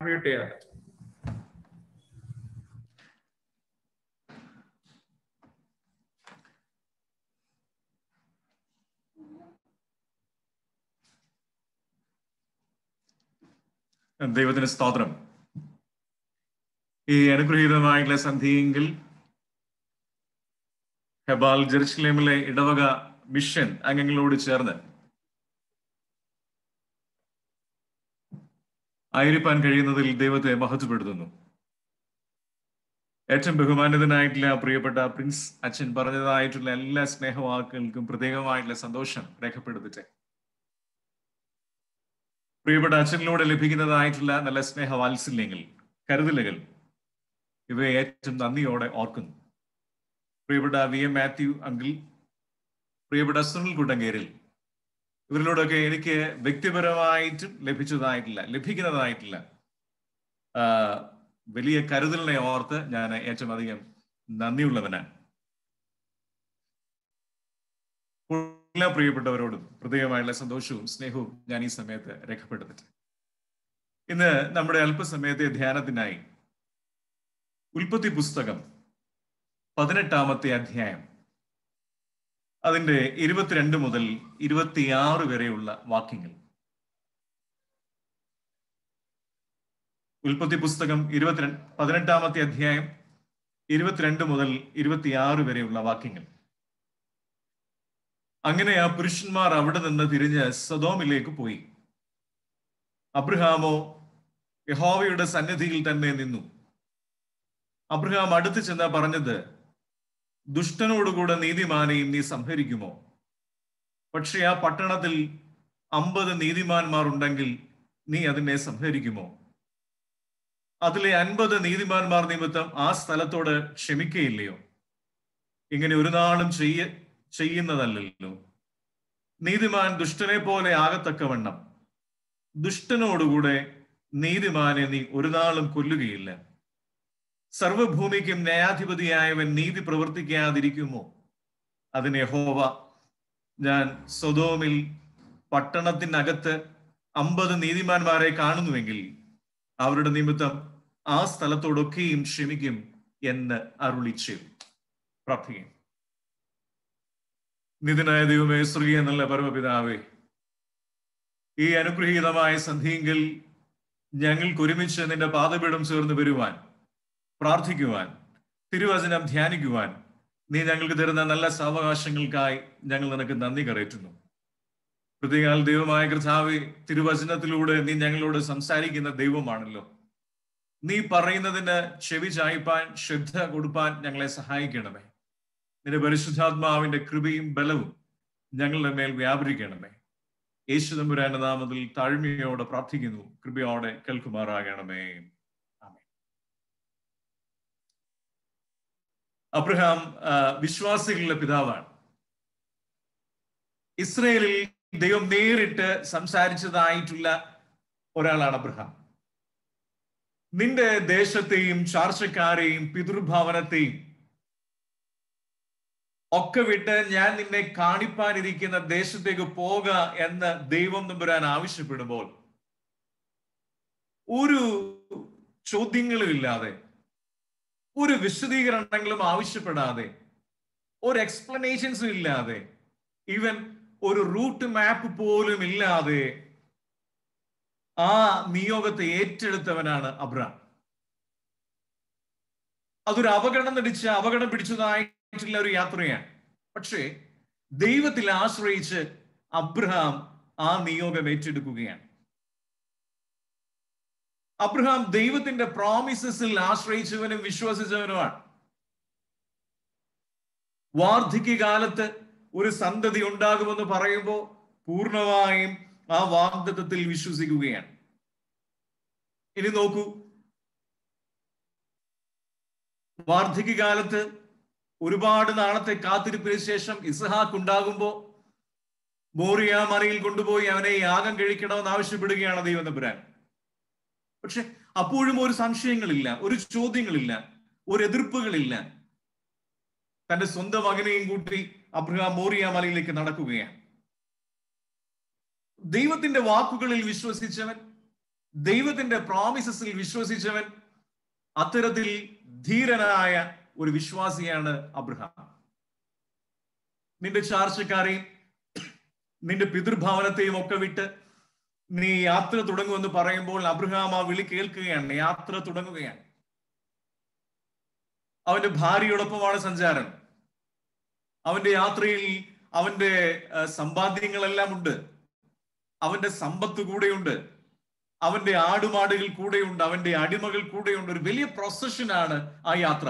unmute ചെയ്യാൻ ദൈവത്തിന് സ്തോത്രം ഈ അനുഗ്രഹീതമായിട്ടുള്ള സന്ധിയെങ്കിൽ ഹെബാൽ ജെറുസലേമിലെ ഇടവക മിഷൻ അംഗങ്ങളോട് ചേർന്ന് ആയിരിക്കാൻ കഴിയുന്നതിൽ ദൈവത്തെ മഹത്വപ്പെടുത്തുന്നു ഏറ്റവും ബഹുമാനിതനായിട്ടുള്ള പ്രിയപ്പെട്ട പ്രിൻസ് അച്ഛൻ പറഞ്ഞതായിട്ടുള്ള എല്ലാ സ്നേഹവാക്കുകൾക്കും പ്രത്യേകമായിട്ടുള്ള സന്തോഷം രേഖപ്പെടുത്തട്ടെ പ്രിയപ്പെട്ട അച്ഛനിലൂടെ ലഭിക്കുന്നതായിട്ടുള്ള നല്ല സ്നേഹവാത്സല്യങ്ങൾ കരുതലുകൾ ഇവയെ ഏറ്റവും നന്ദിയോടെ ഓർക്കുന്നു പ്രിയപ്പെട്ട വി എം മാത്യു അങ്കിൾ പ്രിയപ്പെട്ട സുനിൽ കുട്ടങ്കേരിൽ ഇവരിലൂടെയൊക്കെ എനിക്ക് വ്യക്തിപരമായിട്ടും ലഭിച്ചതായിട്ടില്ല ലഭിക്കുന്നതായിട്ടില്ല വലിയ കരുതലിനെ ഓർത്ത് ഞാൻ ഏറ്റവും അധികം നന്ദിയുള്ളവനാണ് എല്ലാ പ്രിയപ്പെട്ടവരോടും ഹൃദയമായുള്ള സന്തോഷവും സ്നേഹവും ഞാൻ ഈ സമയത്ത് രേഖപ്പെടുത്തിട്ട് ഇന്ന് നമ്മുടെ അല്പസമയത്തെ ധ്യാനത്തിനായി ഉൽപ്പത്തി പുസ്തകം പതിനെട്ടാമത്തെ അധ്യായം അതിന്റെ ഇരുപത്തിരണ്ട് മുതൽ ഇരുപത്തിയാറ് വരെയുള്ള വാക്യങ്ങൾ ഉൽപ്പത്തി പുസ്തകം ഇരുപത്തിരണ്ട് പതിനെട്ടാമത്തെ അധ്യായം ഇരുപത്തിരണ്ട് മുതൽ ഇരുപത്തിയാറ് വരെയുള്ള വാക്യങ്ങൾ അങ്ങനെ ആ പുരുഷന്മാർ അവിടെ നിന്ന് തിരിഞ്ഞ് സദോമിലേക്ക് പോയി അബ്രഹാമോ യഹോവയുടെ സന്നിധിയിൽ തന്നെ നിന്നു അബ്രഹാം അടുത്ത് ചെന്ന് പറഞ്ഞത് ദുഷ്ടനോടുകൂടെ നീതിമാനെയും നീ സംഹരിക്കുമോ പക്ഷെ ആ പട്ടണത്തിൽ അമ്പത് നീതിമാന്മാർ ഉണ്ടെങ്കിൽ നീ അതിനെ സംഹരിക്കുമോ അതിലെ അൻപത് നീതിമാന്മാർ നിമിത്തം ആ സ്ഥലത്തോട് ക്ഷമിക്കയില്ലയോ ഇങ്ങനെ ഒരു നാളും ചെയ്യ ചെയ്യുന്നതല്ലല്ലോ നീതിമാൻ ദുഷ്ടനെ പോലെ ആകത്തക്കവണ്ണം ദുഷ്ടനോടുകൂടെ നീതിമാനെ നീ ഒരു നാളും കൊല്ലുകയില്ല സർവഭൂമിക്കും ന്യായാധിപതിയായവൻ നീതി പ്രവർത്തിക്കാതിരിക്കുമോ അതിനെ ഹോവ ഞാൻ സ്വതോമിൽ പട്ടണത്തിനകത്ത് അമ്പത് നീതിമാന്മാരെ കാണുന്നുവെങ്കിൽ അവരുടെ നിമിത്തം ആ സ്ഥലത്തോടൊക്കെയും ക്ഷമിക്കും എന്ന് അരുളിച്ചു പ്രാർത്ഥിക്കും നിതിനായ ദൈവമേ ശ്രീ എന്നുള്ള പരമപിതാവേ ഈ അനുഗ്രഹീതമായ സന്ധിയെങ്കിൽ ഞങ്ങൾക്ക് ഒരുമിച്ച് നിന്റെ പാതപീഠം ചേർന്ന് വരുവാൻ പ്രാർത്ഥിക്കുവാൻ തിരുവചനം ധ്യാനിക്കുവാൻ നീ ഞങ്ങൾക്ക് തരുന്ന നല്ല സാവകാശങ്ങൾക്കായി ഞങ്ങൾ നിനക്ക് നന്ദി കറയറ്റുന്നു പ്രതികാൽ ദൈവമായ കർത്താവ് തിരുവചനത്തിലൂടെ നീ ഞങ്ങളോട് സംസാരിക്കുന്ന ദൈവമാണല്ലോ നീ പറയുന്നതിന് ചെവി ചായ്പാൻ ശ്രദ്ധ കൊടുപ്പാൻ ഞങ്ങളെ സഹായിക്കണമേ നിന്റെ പരിശുദ്ധാത്മാവിന്റെ കൃപയും ബലവും ഞങ്ങളുടെ മേൽ വ്യാപരിക്കണമേ യേശു തമ്പുരാന്റെ നാമത്തിൽ താഴ്മയോടെ പ്രാർത്ഥിക്കുന്നു കൃപയോടെ കേൾക്കുമാറാകണമേ അബ്രഹാം വിശ്വാസികളുടെ പിതാവാണ് ഇസ്രയേലിൽ ദൈവം നേരിട്ട് സംസാരിച്ചതായിട്ടുള്ള ഒരാളാണ് അബ്രഹാം നിന്റെ ദേശത്തെയും ചാർച്ചക്കാരെയും പിതൃഭവനത്തെയും ഒക്കെ വിട്ട് ഞാൻ നിന്നെ കാണിപ്പാനിരിക്കുന്ന ദേശത്തേക്ക് പോക എന്ന് ദൈവം നമ്പുരാൻ ആവശ്യപ്പെടുമ്പോൾ ഒരു ചോദ്യങ്ങളും ഇല്ലാതെ ഒരു വിശദീകരണങ്ങളും ആവശ്യപ്പെടാതെ ഒരു എക്സ്പ്ലനേഷൻസും ഇല്ലാതെ ഈവൻ ഒരു റൂട്ട് മാപ്പ് പോലും ഇല്ലാതെ ആ നിയോഗത്തെ ഏറ്റെടുത്തവനാണ് അബ്രാം അതൊരു അപകടം നടിച്ച അപകടം പിടിച്ചതായിട്ടുള്ള ഒരു യാത്രയാണ് പക്ഷേ ദൈവത്തിൽ ആശ്രയിച്ച് അബ്രഹാം ആ നിയോഗം ഏറ്റെടുക്കുകയാണ് അബ്രഹാം ദൈവത്തിന്റെ പ്രോമിസസിൽ ആശ്രയിച്ചവനും വിശ്വസിച്ചവനുമാണ് വാർദ്ധക്യകാലത്ത് ഒരു സന്തതി ഉണ്ടാകുമെന്ന് പറയുമ്പോൾ പൂർണ്ണമായും ആ വാഗ്ദത്വത്തിൽ വിശ്വസിക്കുകയാണ് ഇനി നോക്കൂ വാർദ്ധക്യകാലത്ത് ഒരുപാട് നാളത്തെ കാത്തിരിപ്പിന് ശേഷം ഇസഹാക്ക് ഉണ്ടാകുമ്പോ മോറിയ മറയിൽ കൊണ്ടുപോയി അവനെ യാഗം കഴിക്കണമെന്ന് ആവശ്യപ്പെടുകയാണ് ദൈവം തമ്പുരാൻ പക്ഷെ അപ്പോഴും ഒരു സംശയങ്ങളില്ല ഒരു ചോദ്യങ്ങളില്ല ഒരു എതിർപ്പുകളില്ല തന്റെ സ്വന്തം മകനെയും കൂട്ടി അബ്രഹാം മോറിയ മലയിലേക്ക് നടക്കുകയാണ് ദൈവത്തിന്റെ വാക്കുകളിൽ വിശ്വസിച്ചവൻ ദൈവത്തിന്റെ പ്രോമിസസിൽ വിശ്വസിച്ചവൻ അത്തരത്തിൽ ധീരനായ ഒരു വിശ്വാസിയാണ് അബ്രഹാം നിന്റെ ചാർച്ചക്കാരെയും നിന്റെ പിതൃഭവനത്തെയും ഒക്കെ വിട്ട് നീ യാത്ര തുടങ്ങുമെന്ന് പറയുമ്പോൾ അബ്രഹാം ആ വിളി കേൾക്കുകയാണ് യാത്ര തുടങ്ങുകയാണ് അവന്റെ ഭാര്യയോടൊപ്പമാണ് സഞ്ചാരം അവന്റെ യാത്രയിൽ അവന്റെ സമ്പാദ്യങ്ങളെല്ലാം ഉണ്ട് അവന്റെ സമ്പത്ത് കൂടെയുണ്ട് അവന്റെ ആടുമാടുകൾ കൂടെയുണ്ട് അവന്റെ അടിമകൾ കൂടെയുണ്ട് ഒരു വലിയ പ്രൊസഷനാണ് ആ യാത്ര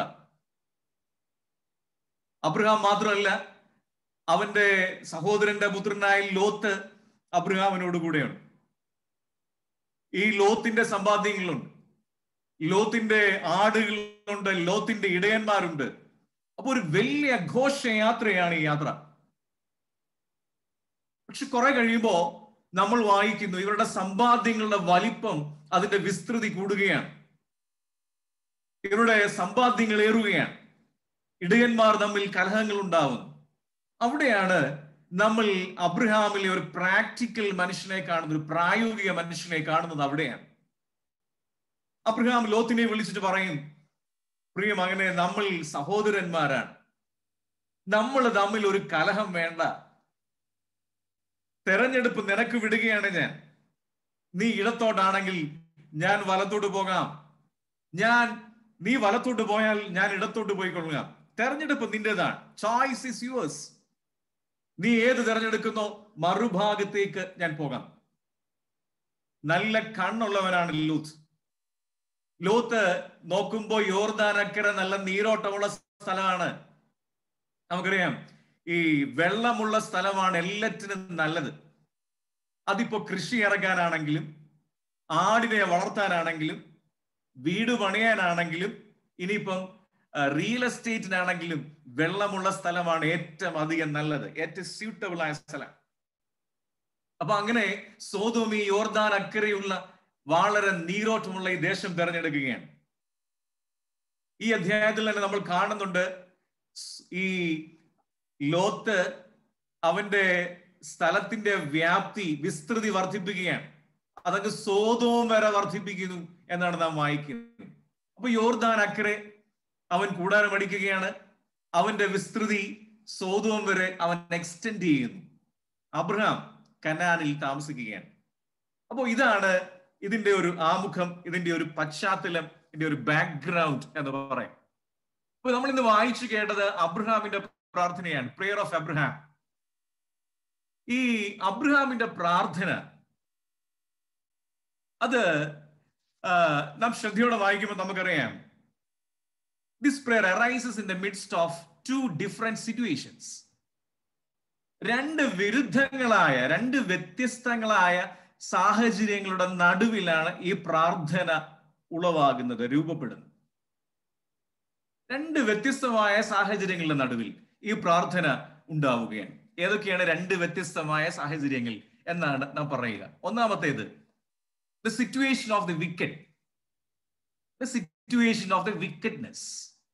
അബ്രഹാം മാത്രമല്ല അവന്റെ സഹോദരന്റെ പുത്രനായ ലോത്ത് അബ്രഹാമിനോട് കൂടെയുണ്ട് ഈ ലോത്തിന്റെ സമ്പാദ്യങ്ങളുണ്ട് ലോത്തിന്റെ ആടുകളുണ്ട് ലോത്തിന്റെ ഇടയന്മാരുണ്ട് അപ്പൊ ഒരു വലിയ ഘോഷയാത്രയാണ് ഈ യാത്ര പക്ഷെ കുറെ കഴിയുമ്പോ നമ്മൾ വായിക്കുന്നു ഇവരുടെ സമ്പാദ്യങ്ങളുടെ വലിപ്പം അതിന്റെ വിസ്തൃതി കൂടുകയാണ് ഇവരുടെ സമ്പാദ്യങ്ങൾ ഏറുകയാണ് ഇടയന്മാർ തമ്മിൽ കലഹങ്ങൾ ഉണ്ടാവുന്നു അവിടെയാണ് നമ്മൾ അബ്രഹാമിലെ ഒരു പ്രാക്ടിക്കൽ മനുഷ്യനെ കാണുന്നത് ഒരു പ്രായോഗിക മനുഷ്യനെ കാണുന്നത് അവിടെയാണ് അബ്രഹാം ലോത്തിനെ വിളിച്ചിട്ട് പറയും പ്രിയ മകനെ നമ്മൾ സഹോദരന്മാരാണ് നമ്മൾ തമ്മിൽ ഒരു കലഹം വേണ്ട തെരഞ്ഞെടുപ്പ് നിനക്ക് വിടുകയാണ് ഞാൻ നീ ഇടത്തോട്ടാണെങ്കിൽ ഞാൻ വലത്തോട്ട് പോകാം ഞാൻ നീ വലത്തോട്ട് പോയാൽ ഞാൻ ഇടത്തോട്ട് പോയിക്കൊള്ളുക തെരഞ്ഞെടുപ്പ് നിന്റേതാണ് ചോയ്സ് ഇസ് യുവേഴ്സ് നീ ഏത് തെരഞ്ഞെടുക്കുന്നോ മറുഭാഗത്തേക്ക് ഞാൻ പോകാം നല്ല കണ്ണുള്ളവനാണ് ലൂത്ത് ലോത്ത് നോക്കുമ്പോ യോർദാനക്കര നല്ല നീരോട്ടമുള്ള സ്ഥലമാണ് നമുക്കറിയാം ഈ വെള്ളമുള്ള സ്ഥലമാണ് എല്ലാറ്റിനും നല്ലത് അതിപ്പോ കൃഷി ഇറക്കാനാണെങ്കിലും ആടിനെ വളർത്താനാണെങ്കിലും വീട് പണിയാനാണെങ്കിലും ഇനിയിപ്പം റിയൽ എസ്റ്റേറ്റിനാണെങ്കിലും വെള്ളമുള്ള സ്ഥലമാണ് ഏറ്റവും അധികം നല്ലത് ഏറ്റവും സ്യൂട്ടബിൾ ആയ സ്ഥലം അപ്പൊ അങ്ങനെ സോതോമി യോർദാൻ അക്കരെയുള്ള വളരെ നീരോട്ടമുള്ള ഈ ദേശം തിരഞ്ഞെടുക്കുകയാണ് ഈ അധ്യായത്തിൽ തന്നെ നമ്മൾ കാണുന്നുണ്ട് ഈ ലോത്ത് അവന്റെ സ്ഥലത്തിന്റെ വ്യാപ്തി വിസ്തൃതി വർദ്ധിപ്പിക്കുകയാണ് അതങ്ങ് സോതവും വരെ വർദ്ധിപ്പിക്കുന്നു എന്നാണ് നാം വായിക്കുന്നത് അപ്പൊ യോർദാൻ അക്കരെ അവൻ കൂടാരം അടിക്കുകയാണ് അവന്റെ വിസ്തൃതി സോതവും വരെ അവൻ എക്സ്റ്റെൻഡ് ചെയ്യുന്നു അബ്രഹാം കനാനിൽ താമസിക്കുകയാണ് അപ്പോൾ ഇതാണ് ഇതിന്റെ ഒരു ആമുഖം ഇതിന്റെ ഒരു പശ്ചാത്തലം ഇതിന്റെ ഒരു ബാക്ക്ഗ്രൗണ്ട് എന്ന് പറയാം അപ്പൊ നമ്മൾ ഇന്ന് വായിച്ചു കേട്ടത് അബ്രഹാമിന്റെ പ്രാർത്ഥനയാണ് പ്രെയർ ഓഫ് അബ്രഹാം ഈ അബ്രഹാമിന്റെ പ്രാർത്ഥന അത് നാം ശ്രദ്ധയോടെ വായിക്കുമ്പോൾ നമുക്കറിയാം this prayer arises in the midst of two different situations രണ്ട് വിരുദ്ധങ്ങളായ രണ്ട് വ്യത്യസ്തങ്ങളായ സാഹചര്യങ്ങളുടെ നടുവിലാണ് ഈ പ്രാർത്ഥന ഉളവാകുന്നത് രൂപപ്പെടുന്നത് രണ്ട് വ്യത്യസ്തമായ സാഹചര്യങ്ങളുടെ നടുവിൽ ഈ പ്രാർത്ഥന ഉണ്ടാവുകയാണ് ഏതൊക്കെയാണ് രണ്ട് വ്യത്യസ്തമായ സാഹചര്യങ്ങൾ എന്നാണ് നാം പറയുക ഒന്നാമത്തേത് the situation of the wicked the situation of the wickedness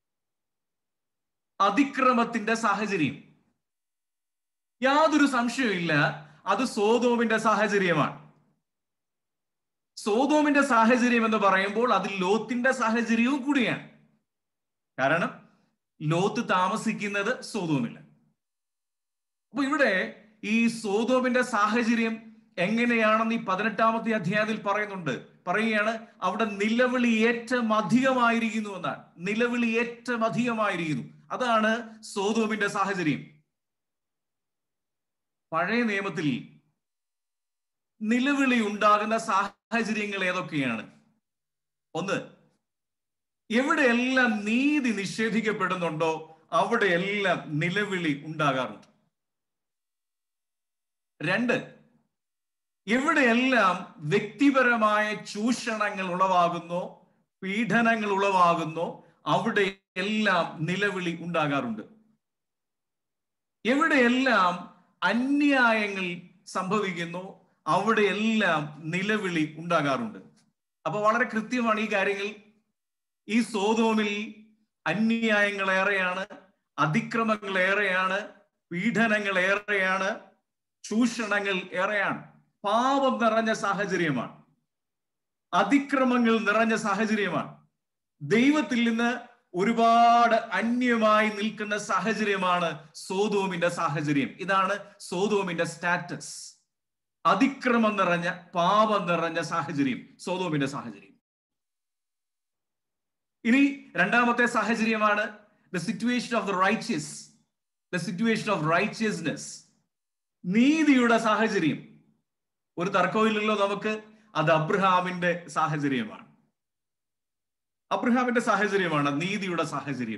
അതിക്രമത്തിന്റെ സാഹചര്യം യാതൊരു സംശയമില്ല അത് സോതോമിന്റെ സാഹചര്യമാണ് സോതോമിന്റെ സാഹചര്യം എന്ന് പറയുമ്പോൾ അത് ലോത്തിന്റെ സാഹചര്യവും കൂടിയാണ് കാരണം ലോത്ത് താമസിക്കുന്നത് സോതോമില്ല അപ്പൊ ഇവിടെ ഈ സോതോമിന്റെ സാഹചര്യം എങ്ങനെയാണെന്ന് ഈ പതിനെട്ടാമത്തെ അധ്യായത്തിൽ പറയുന്നുണ്ട് പറയുകയാണ് അവിടെ നിലവിളി ഏറ്റവും അധികമായിരിക്കുന്നു എന്നാണ് നിലവിളി ഏറ്റവും അധികമായിരിക്കുന്നു അതാണ് സോതോമിന്റെ സാഹചര്യം പഴയ നിയമത്തിൽ നിലവിളി ഉണ്ടാകുന്ന സാഹചര്യങ്ങൾ ഏതൊക്കെയാണ് ഒന്ന് എവിടെയെല്ലാം നീതി നിഷേധിക്കപ്പെടുന്നുണ്ടോ അവിടെയെല്ലാം നിലവിളി ഉണ്ടാകാറുണ്ട് രണ്ട് എവിടെയെല്ലാം വ്യക്തിപരമായ ചൂഷണങ്ങൾ ഉളവാകുന്നോ പീഡനങ്ങൾ ഉളവാകുന്നോ അവിടെ എല്ലാം നിലവിളി ഉണ്ടാകാറുണ്ട് എവിടെയെല്ലാം അന്യായങ്ങൾ സംഭവിക്കുന്നു അവിടെയെല്ലാം നിലവിളി ഉണ്ടാകാറുണ്ട് അപ്പൊ വളരെ കൃത്യമാണ് ഈ കാര്യങ്ങൾ ഈ സോതോമിൽ അന്യായങ്ങൾ ഏറെയാണ് അതിക്രമങ്ങൾ ഏറെയാണ് പീഡനങ്ങൾ ഏറെയാണ് ചൂഷണങ്ങൾ ഏറെയാണ് പാപം നിറഞ്ഞ സാഹചര്യമാണ് അതിക്രമങ്ങൾ നിറഞ്ഞ സാഹചര്യമാണ് ദൈവത്തിൽ നിന്ന് ഒരുപാട് അന്യമായി നിൽക്കുന്ന സാഹചര്യമാണ് സോതോമിന്റെ സാഹചര്യം ഇതാണ് സോതോമിന്റെ സ്റ്റാറ്റസ് അതിക്രമം നിറഞ്ഞ പാപം നിറഞ്ഞ സാഹചര്യം സോതോമിന്റെ സാഹചര്യം ഇനി രണ്ടാമത്തെ സാഹചര്യമാണ് the situation of the righteous the situation of righteousness നീതിയുടെ സാഹചര്യം ഒരു തർക്കമില്ലല്ലോ നമുക്ക് അത് അബ്രഹാമിന്റെ സാഹചര്യമാണ് അബ്രഹാമിന്റെ സാഹചര്യമാണ് നീതിയുടെ സാഹചര്യം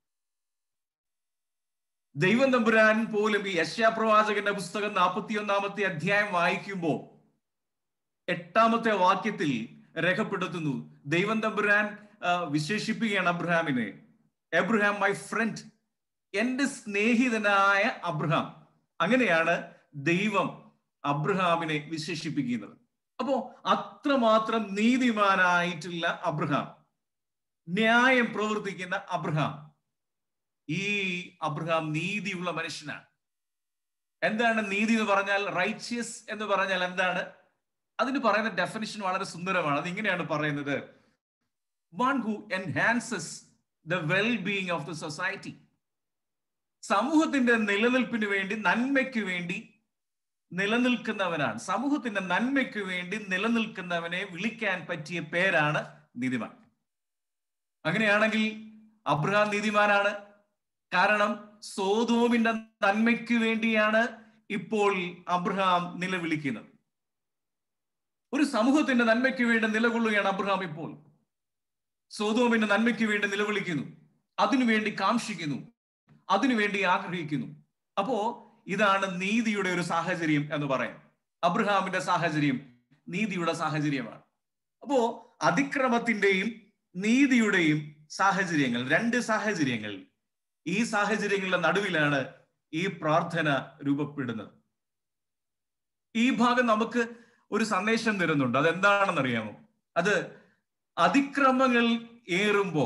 ദൈവം തമ്പുരാൻ പോലും ഈ യശ്യാപ്രവാചകന്റെ പുസ്തകം നാൽപ്പത്തിയൊന്നാമത്തെ അധ്യായം വായിക്കുമ്പോൾ എട്ടാമത്തെ വാക്യത്തിൽ രേഖപ്പെടുത്തുന്നു ദൈവം തമ്പുരാൻ വിശേഷിപ്പിക്കുകയാണ് അബ്രഹാമിനെ എബ്രഹാം മൈ ഫ്രണ്ട് എന്റെ സ്നേഹിതനായ അബ്രഹാം അങ്ങനെയാണ് ദൈവം അബ്രഹാമിനെ വിശേഷിപ്പിക്കുന്നത് അപ്പോ അത്രമാത്രം നീതിമാനായിട്ടുള്ള അബ്രഹാം ന്യായം പ്രവർത്തിക്കുന്ന അബ്രഹാം ഈ അബ്രഹാം നീതിയുള്ള മനുഷ്യനാണ് എന്താണ് നീതി എന്ന് പറഞ്ഞാൽ റൈറ്റ്യസ് എന്ന് പറഞ്ഞാൽ എന്താണ് അതിന് പറയുന്ന ഡെഫിനിഷൻ വളരെ സുന്ദരമാണ് അത് ഇങ്ങനെയാണ് പറയുന്നത് one who enhances the well being of the society സമൂഹത്തിന്റെ നിലനിൽപ്പിന് വേണ്ടി നന്മയ്ക്ക് വേണ്ടി നിലനിൽക്കുന്നവനാണ് സമൂഹത്തിന്റെ നന്മയ്ക്ക് വേണ്ടി നിലനിൽക്കുന്നവനെ വിളിക്കാൻ പറ്റിയ പേരാണ് നീതിമാൻ അങ്ങനെയാണെങ്കിൽ അബ്രഹാം നീതിമാനാണ് കാരണം സോതോമിന്റെ നന്മയ്ക്ക് വേണ്ടിയാണ് ഇപ്പോൾ അബ്രഹാം നിലവിളിക്കുന്നത് ഒരു സമൂഹത്തിന്റെ നന്മയ്ക്ക് വേണ്ടി നിലകൊള്ളുകയാണ് അബ്രഹാം ഇപ്പോൾ സോതോമിന്റെ നന്മയ്ക്ക് വേണ്ടി നിലവിളിക്കുന്നു അതിനുവേണ്ടി കാംക്ഷിക്കുന്നു അതിനുവേണ്ടി ആഗ്രഹിക്കുന്നു അപ്പോ ഇതാണ് നീതിയുടെ ഒരു സാഹചര്യം എന്ന് പറയാം അബ്രഹാമിന്റെ സാഹചര്യം നീതിയുടെ സാഹചര്യമാണ് അപ്പോ അതിക്രമത്തിന്റെയും നീതിയുടെയും സാഹചര്യങ്ങൾ രണ്ട് സാഹചര്യങ്ങൾ ഈ സാഹചര്യങ്ങളുടെ നടുവിലാണ് ഈ പ്രാർത്ഥന രൂപപ്പെടുന്നത് ഈ ഭാഗം നമുക്ക് ഒരു സന്ദേശം തരുന്നുണ്ട് അതെന്താണെന്ന് അറിയാമോ അത് അതിക്രമങ്ങൾ ഏറുമ്പോ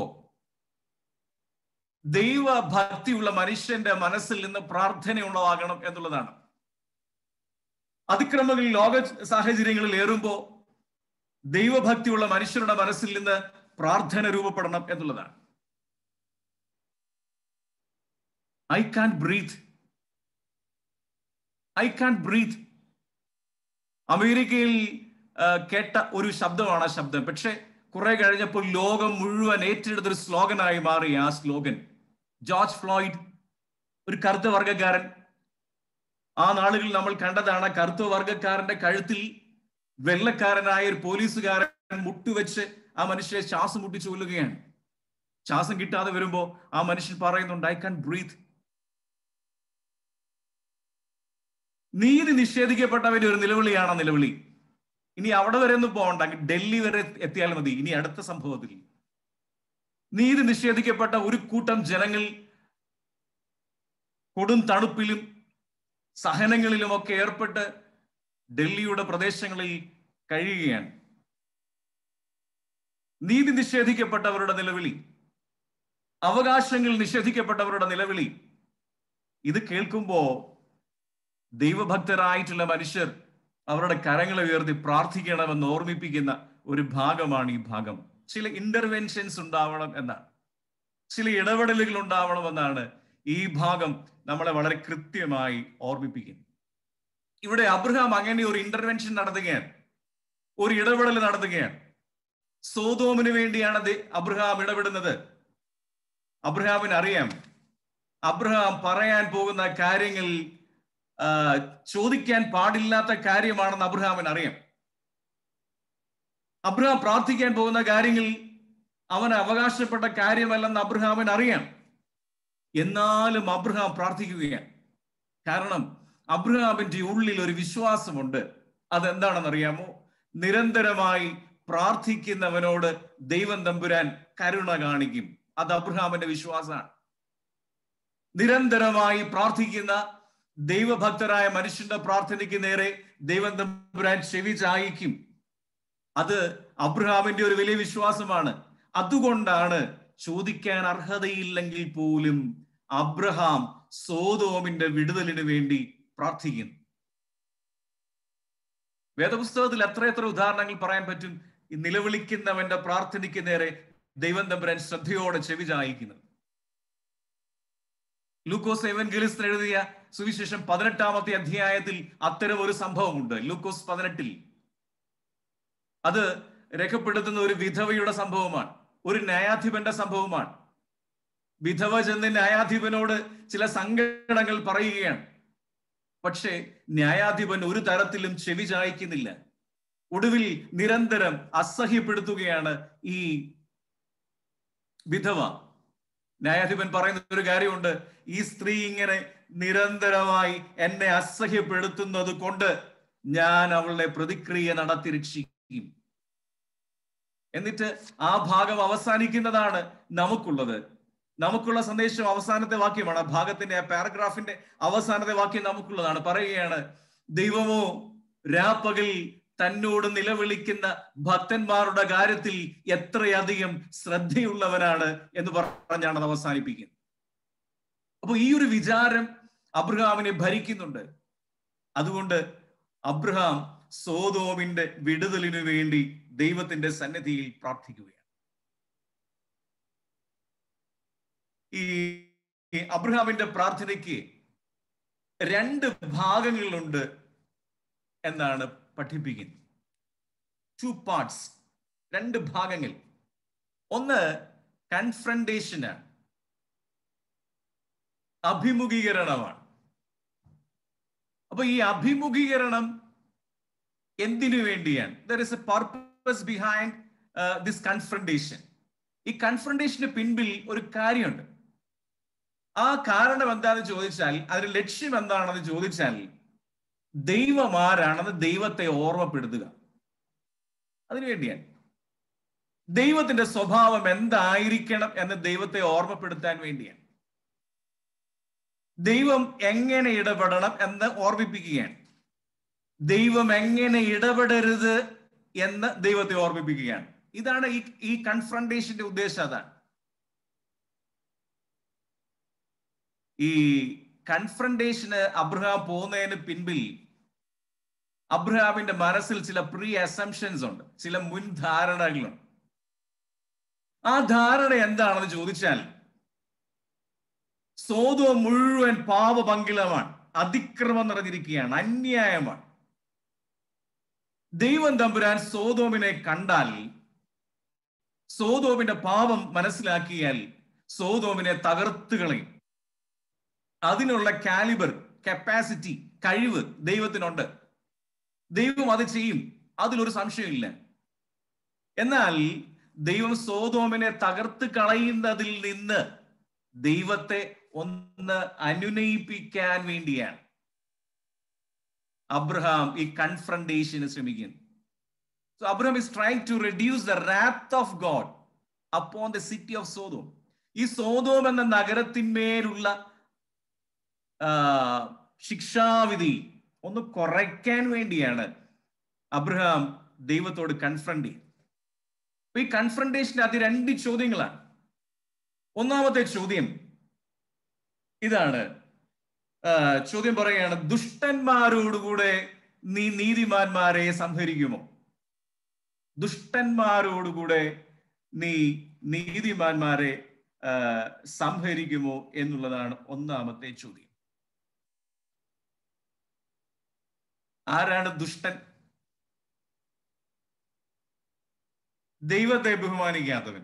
ദൈവഭക്തിയുള്ള മനുഷ്യന്റെ മനസ്സിൽ നിന്ന് പ്രാർത്ഥന ഉള്ളതാകണം എന്നുള്ളതാണ് അതിക്രമങ്ങൾ ലോക സാഹചര്യങ്ങളിൽ ഏറുമ്പോ ദൈവഭക്തിയുള്ള മനുഷ്യരുടെ മനസ്സിൽ നിന്ന് പ്രാർത്ഥന രൂപപ്പെടണം എന്നുള്ളതാണ് I can breathe I can breathe അമേരിക്കയിൽ കേട്ട ഒരു ശബ്ദമാണ് ആ ശബ്ദം പക്ഷെ കുറെ കഴിഞ്ഞപ്പോൾ ലോകം മുഴുവൻ ഏറ്റെടുത്തൊരു സ്ലോഗനായി മാറി ആ സ്ലോഗൻ ജോർജ് ഫ്ലോയിഡ് ഒരു കറുത്ത വർഗക്കാരൻ ആ നാളുകളിൽ നമ്മൾ കണ്ടതാണ് കറുത്ത വർഗക്കാരന്റെ കഴുത്തിൽ വെള്ളക്കാരനായ ഒരു പോലീസുകാരൻ മുട്ടുവെച്ച് ആ മനുഷ്യരെ ശ്വാസം മുട്ടി ചൊല്ലുകയാണ് ശ്വാസം കിട്ടാതെ വരുമ്പോ ആ മനുഷ്യൻ പറയുന്നുണ്ട് ഐ കാൻ ബ്രീത്ത് നീതി നിഷേധിക്കപ്പെട്ടവന്റെ ഒരു നിലവിളിയാണ് നിലവിളി ഇനി അവിടെ വരെ ഒന്നും പോകണ്ട ഡൽഹി വരെ എത്തിയാൽ മതി ഇനി അടുത്ത സംഭവത്തിൽ നീതി നിഷേധിക്കപ്പെട്ട ഒരു കൂട്ടം ജനങ്ങൾ കൊടും തണുപ്പിലും സഹനങ്ങളിലും ഒക്കെ ഏർപ്പെട്ട് ഡൽഹിയുടെ പ്രദേശങ്ങളിൽ കഴിയുകയാണ് നീതി നിഷേധിക്കപ്പെട്ടവരുടെ നിലവിളി അവകാശങ്ങൾ നിഷേധിക്കപ്പെട്ടവരുടെ നിലവിളി ഇത് കേൾക്കുമ്പോ ദൈവഭക്തരായിട്ടുള്ള മനുഷ്യർ അവരുടെ കരങ്ങളെ ഉയർത്തി പ്രാർത്ഥിക്കണമെന്ന് ഓർമ്മിപ്പിക്കുന്ന ഒരു ഭാഗമാണ് ഈ ഭാഗം ചില ഇന്റർവെൻഷൻസ് ഉണ്ടാവണം എന്നാണ് ചില ഇടപെടലുകൾ ഉണ്ടാവണമെന്നാണ് ഈ ഭാഗം നമ്മളെ വളരെ കൃത്യമായി ഓർമ്മിപ്പിക്കുന്നത് ഇവിടെ അബ്രഹാം അങ്ങനെ ഒരു ഇന്റർവെൻഷൻ നടത്തുകയാണ് ഒരു ഇടപെടൽ നടത്തുകയാണ് സോതോമിന് വേണ്ടിയാണ് അബ്രഹാം ഇടപെടുന്നത് അബ്രഹാമിന് അറിയാം അബ്രഹാം പറയാൻ പോകുന്ന കാര്യങ്ങൾ ചോദിക്കാൻ പാടില്ലാത്ത കാര്യമാണെന്ന് അബ്രഹാമിന് അറിയാം അബ്രഹാം പ്രാർത്ഥിക്കാൻ പോകുന്ന കാര്യങ്ങൾ അവന് അവകാശപ്പെട്ട കാര്യമല്ലെന്ന് അബ്രഹാമിന് അറിയാം എന്നാലും അബ്രഹാം പ്രാർത്ഥിക്കുകയാണ് കാരണം അബ്രഹാമിന്റെ ഉള്ളിൽ ഒരു വിശ്വാസമുണ്ട് അതെന്താണെന്ന് അറിയാമോ നിരന്തരമായി പ്രാർത്ഥിക്കുന്നവനോട് ദൈവം തമ്പുരാൻ കരുണ കാണിക്കും അത് അബ്രഹാമിന്റെ വിശ്വാസമാണ് നിരന്തരമായി പ്രാർത്ഥിക്കുന്ന ദൈവഭക്തരായ മനുഷ്യന്റെ പ്രാർത്ഥനയ്ക്ക് നേരെ ദൈവം തമ്പുരാൻ ചെവി ചായിക്കും അത് അബ്രഹാമിന്റെ ഒരു വലിയ വിശ്വാസമാണ് അതുകൊണ്ടാണ് ചോദിക്കാൻ അർഹതയില്ലെങ്കിൽ പോലും അബ്രഹാം സോതോമിന്റെ വിടുതലിന് വേണ്ടി പ്രാർത്ഥിക്കുന്നു വേദപുസ്തകത്തിൽ എത്ര എത്ര ഉദാഹരണങ്ങൾ പറയാൻ പറ്റും ഈ നിലവിളിക്കുന്നവന്റെ പ്രാർത്ഥനയ്ക്ക് നേരെ ദൈവം തമ്പുരാൻ ശ്രദ്ധയോടെ ചെവി ചായിക്കുന്നത് ലൂക്കോസ് എവൻഗലിസ്റ്റ് എഴുതിയ സുവിശേഷം പതിനെട്ടാമത്തെ അധ്യായത്തിൽ അത്തരം ഒരു സംഭവമുണ്ട് ലൂക്കോസ് പതിനെട്ടിൽ അത് രേഖപ്പെടുത്തുന്ന ഒരു വിധവയുടെ സംഭവമാണ് ഒരു ന്യായാധിപന്റെ സംഭവമാണ് വിധവ ചെന്ന് ന്യായാധിപനോട് ചില സങ്കടങ്ങൾ പറയുകയാണ് പക്ഷേ ന്യായാധിപൻ ഒരു തരത്തിലും ചെവി ചായ്ക്കുന്നില്ല ഒടുവിൽ നിരന്തരം അസഹ്യപ്പെടുത്തുകയാണ് ഈ വിധവ ന്യായാധിപൻ പറയുന്ന ഒരു കാര്യമുണ്ട് ഈ സ്ത്രീ ഇങ്ങനെ നിരന്തരമായി എന്നെ അസഹ്യപ്പെടുത്തുന്നത് കൊണ്ട് ഞാൻ അവളുടെ പ്രതിക്രിയ നടത്തി രക്ഷിക്കും എന്നിട്ട് ആ ഭാഗം അവസാനിക്കുന്നതാണ് നമുക്കുള്ളത് നമുക്കുള്ള സന്ദേശം അവസാനത്തെ വാക്യമാണ് ആ ഭാഗത്തിന്റെ ആ പാരഗ്രാഫിന്റെ അവസാനത്തെ വാക്യം നമുക്കുള്ളതാണ് പറയുകയാണ് ദൈവമോ രാപ്പകൽ തന്നോട് നിലവിളിക്കുന്ന ഭക്തന്മാരുടെ കാര്യത്തിൽ എത്രയധികം ശ്രദ്ധയുള്ളവനാണ് എന്ന് പറഞ്ഞാണ് അത് അവസാനിപ്പിക്കുന്നത് അപ്പൊ ഈ ഒരു വിചാരം അബ്രഹാമിനെ ഭരിക്കുന്നുണ്ട് അതുകൊണ്ട് അബ്രഹാം സോതോമിന്റെ വിടുതലിനു വേണ്ടി ദൈവത്തിന്റെ സന്നിധിയിൽ പ്രാർത്ഥിക്കുകയാണ് ഈ അബ്രഹാമിന്റെ പ്രാർത്ഥനയ്ക്ക് രണ്ട് ഭാഗങ്ങളുണ്ട് എന്നാണ് പഠിപ്പിക്കുന്നത് ടു പാർട്സ് രണ്ട് ഭാഗങ്ങൾ ഒന്ന് കൺഫ്രണ്ടേഷനാണ് അഭിമുഖീകരണമാണ് അപ്പൊ ഈ അഭിമുഖീകരണം എന്തിനു വേണ്ടിയാണ് there is a purpose behind this confrontation ഈ കൺഫ്രണ്ടേഷന് പിൻപിൽ ഒരു കാര്യമുണ്ട് ആ കാരണം എന്താണെന്ന് ചോദിച്ചാൽ അതിന്റെ ലക്ഷ്യം എന്താണെന്ന് ചോദിച്ചാൽ ദൈവം ആരാണെന്ന് ദൈവത്തെ ഓർമ്മപ്പെടുത്തുക അതിനുവേണ്ടിയാണ് ദൈവത്തിന്റെ സ്വഭാവം എന്തായിരിക്കണം എന്ന് ദൈവത്തെ ഓർമ്മപ്പെടുത്താൻ വേണ്ടിയാണ് ദൈവം എങ്ങനെ ഇടപെടണം എന്ന് ഓർമ്മിപ്പിക്കുകയാണ് ദൈവം എങ്ങനെ ഇടപെടരുത് എന്ന് ദൈവത്തെ ഓർമ്മിപ്പിക്കുകയാണ് ഇതാണ് ഈ ഈ കൺഫ്രണ്ടേഷന്റെ ഉദ്ദേശം അതാണ് ഈ കൺഫ്രണ്ടേഷന് അബ്രഹാം പോകുന്നതിന് പിൻപിൽ അബ്രഹാമിന്റെ മനസ്സിൽ ചില പ്രീ അസംഷൻസ് ഉണ്ട് ചില മുൻധാരണകളുണ്ട് ആ ധാരണ എന്താണെന്ന് ചോദിച്ചാൽ സോതോ മുഴുവൻ പാപപങ്കിലമാണ് അതിക്രമം നിറഞ്ഞിരിക്കുകയാണ് അന്യായമാണ് ദൈവം തമ്പുരാൻ സോതോമിനെ കണ്ടാൽ സോതോമിന്റെ പാപം മനസ്സിലാക്കിയാൽ സോതോമിനെ തകർത്ത് കളയും അതിനുള്ള കാലിബർ കപ്പാസിറ്റി കഴിവ് ദൈവത്തിനുണ്ട് ദൈവം അത് ചെയ്യും അതിലൊരു സംശയമില്ല എന്നാൽ ദൈവം സോതോമിനെ തകർത്ത് കളയുന്നതിൽ നിന്ന് ദൈവത്തെ ഒന്ന് അനുനയിപ്പിക്കാൻ വേണ്ടിയാണ് അബ്രഹാം ഈ കൺഫ്രണ്ടേഷന് ശ്രമിക്കുന്നു so Abraham is trying to reduce the wrath of God upon the city of Sodom ഈ സോതോം എന്ന നഗരത്തിന്മേലുള്ള ശിക്ഷാവിധി ഒന്ന് കുറയ്ക്കാൻ വേണ്ടിയാണ് അബ്രഹാം ദൈവത്തോട് കൺഫ്രണ്ട് ചെയ്യുന്നത് ഈ കൺഫ്രണ്ടേഷന് അത് രണ്ട് ചോദ്യങ്ങളാണ് ഒന്നാമത്തെ ചോദ്യം ഇതാണ് ചോദ്യം പറയുകയാണ് ദുഷ്ടന്മാരോടുകൂടെ നീ നീതിമാന്മാരെ സംഹരിക്കുമോ ദുഷ്ടന്മാരോടുകൂടെ നീ നീതിമാന്മാരെ സംഹരിക്കുമോ എന്നുള്ളതാണ് ഒന്നാമത്തെ ചോദ്യം ആരാണ് ദുഷ്ടൻ ദൈവത്തെ ബഹുമാനിക്കാത്തവൻ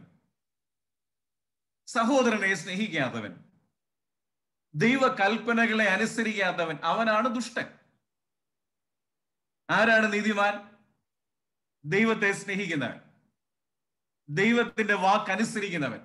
സഹോദരനെ സ്നേഹിക്കാത്തവൻ ദൈവ കൽപ്പനകളെ അനുസരിക്കാത്തവൻ അവനാണ് ദുഷ്ടൻ ആരാണ് നീതിമാൻ ദൈവത്തെ സ്നേഹിക്കുന്നവൻ ദൈവത്തിന്റെ വാക്കനുസരിക്കുന്നവൻ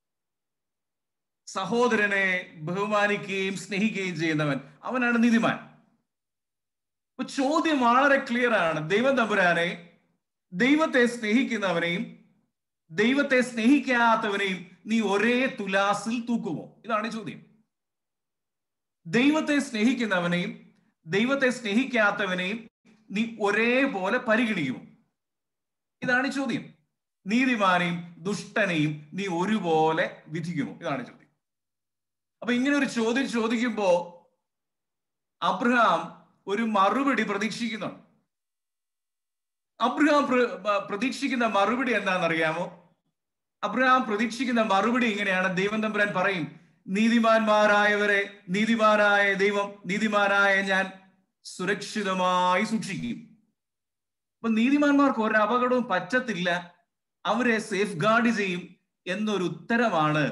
സഹോദരനെ ബഹുമാനിക്കുകയും സ്നേഹിക്കുകയും ചെയ്യുന്നവൻ അവനാണ് നീതിമാൻ അപ്പൊ ചോദ്യം വളരെ ക്ലിയർ ആണ് ദൈവം തമ്പുരാനെ ദൈവത്തെ സ്നേഹിക്കുന്നവനെയും ദൈവത്തെ സ്നേഹിക്കാത്തവനെയും നീ ഒരേ തുലാസിൽ തൂക്കുമോ ഇതാണ് ചോദ്യം ദൈവത്തെ സ്നേഹിക്കുന്നവനെയും ദൈവത്തെ സ്നേഹിക്കാത്തവനെയും നീ ഒരേപോലെ പരിഗണിക്കുമോ ഇതാണ് ചോദ്യം നീതിമാനെയും ദുഷ്ടനെയും നീ ഒരുപോലെ വിധിക്കുമോ ഇതാണ് ചോദ്യം അപ്പൊ ഇങ്ങനെ ഒരു ചോദ്യം ചോദിക്കുമ്പോ അബ്രഹാം ഒരു മറുപടി പ്രതീക്ഷിക്കുന്നുണ്ട് അബ്രഹാം പ്ര- പ- പ്രതീക്ഷിക്കുന്ന മറുപടി എന്താണെന്നറിയാമോ അബ്രഹാം പ്രതീക്ഷിക്കുന്ന മറുപടി ഇങ്ങനെയാണ് ദൈവം തമ്പുരാൻ പറയും നീതിമാന്മാരായവരെ നീതിമാനായ ദൈവം നീതിമാനായ ഞാൻ സുരക്ഷിതമായി സൂക്ഷിക്കും അപ്പൊ നീതിമാന്മാർക്ക് ഒരു അപകടവും പറ്റത്തില്ല അവരെ സേഫ് ഗാർഡ് ചെയ്യും എന്നൊരു ഉത്തരമാണ്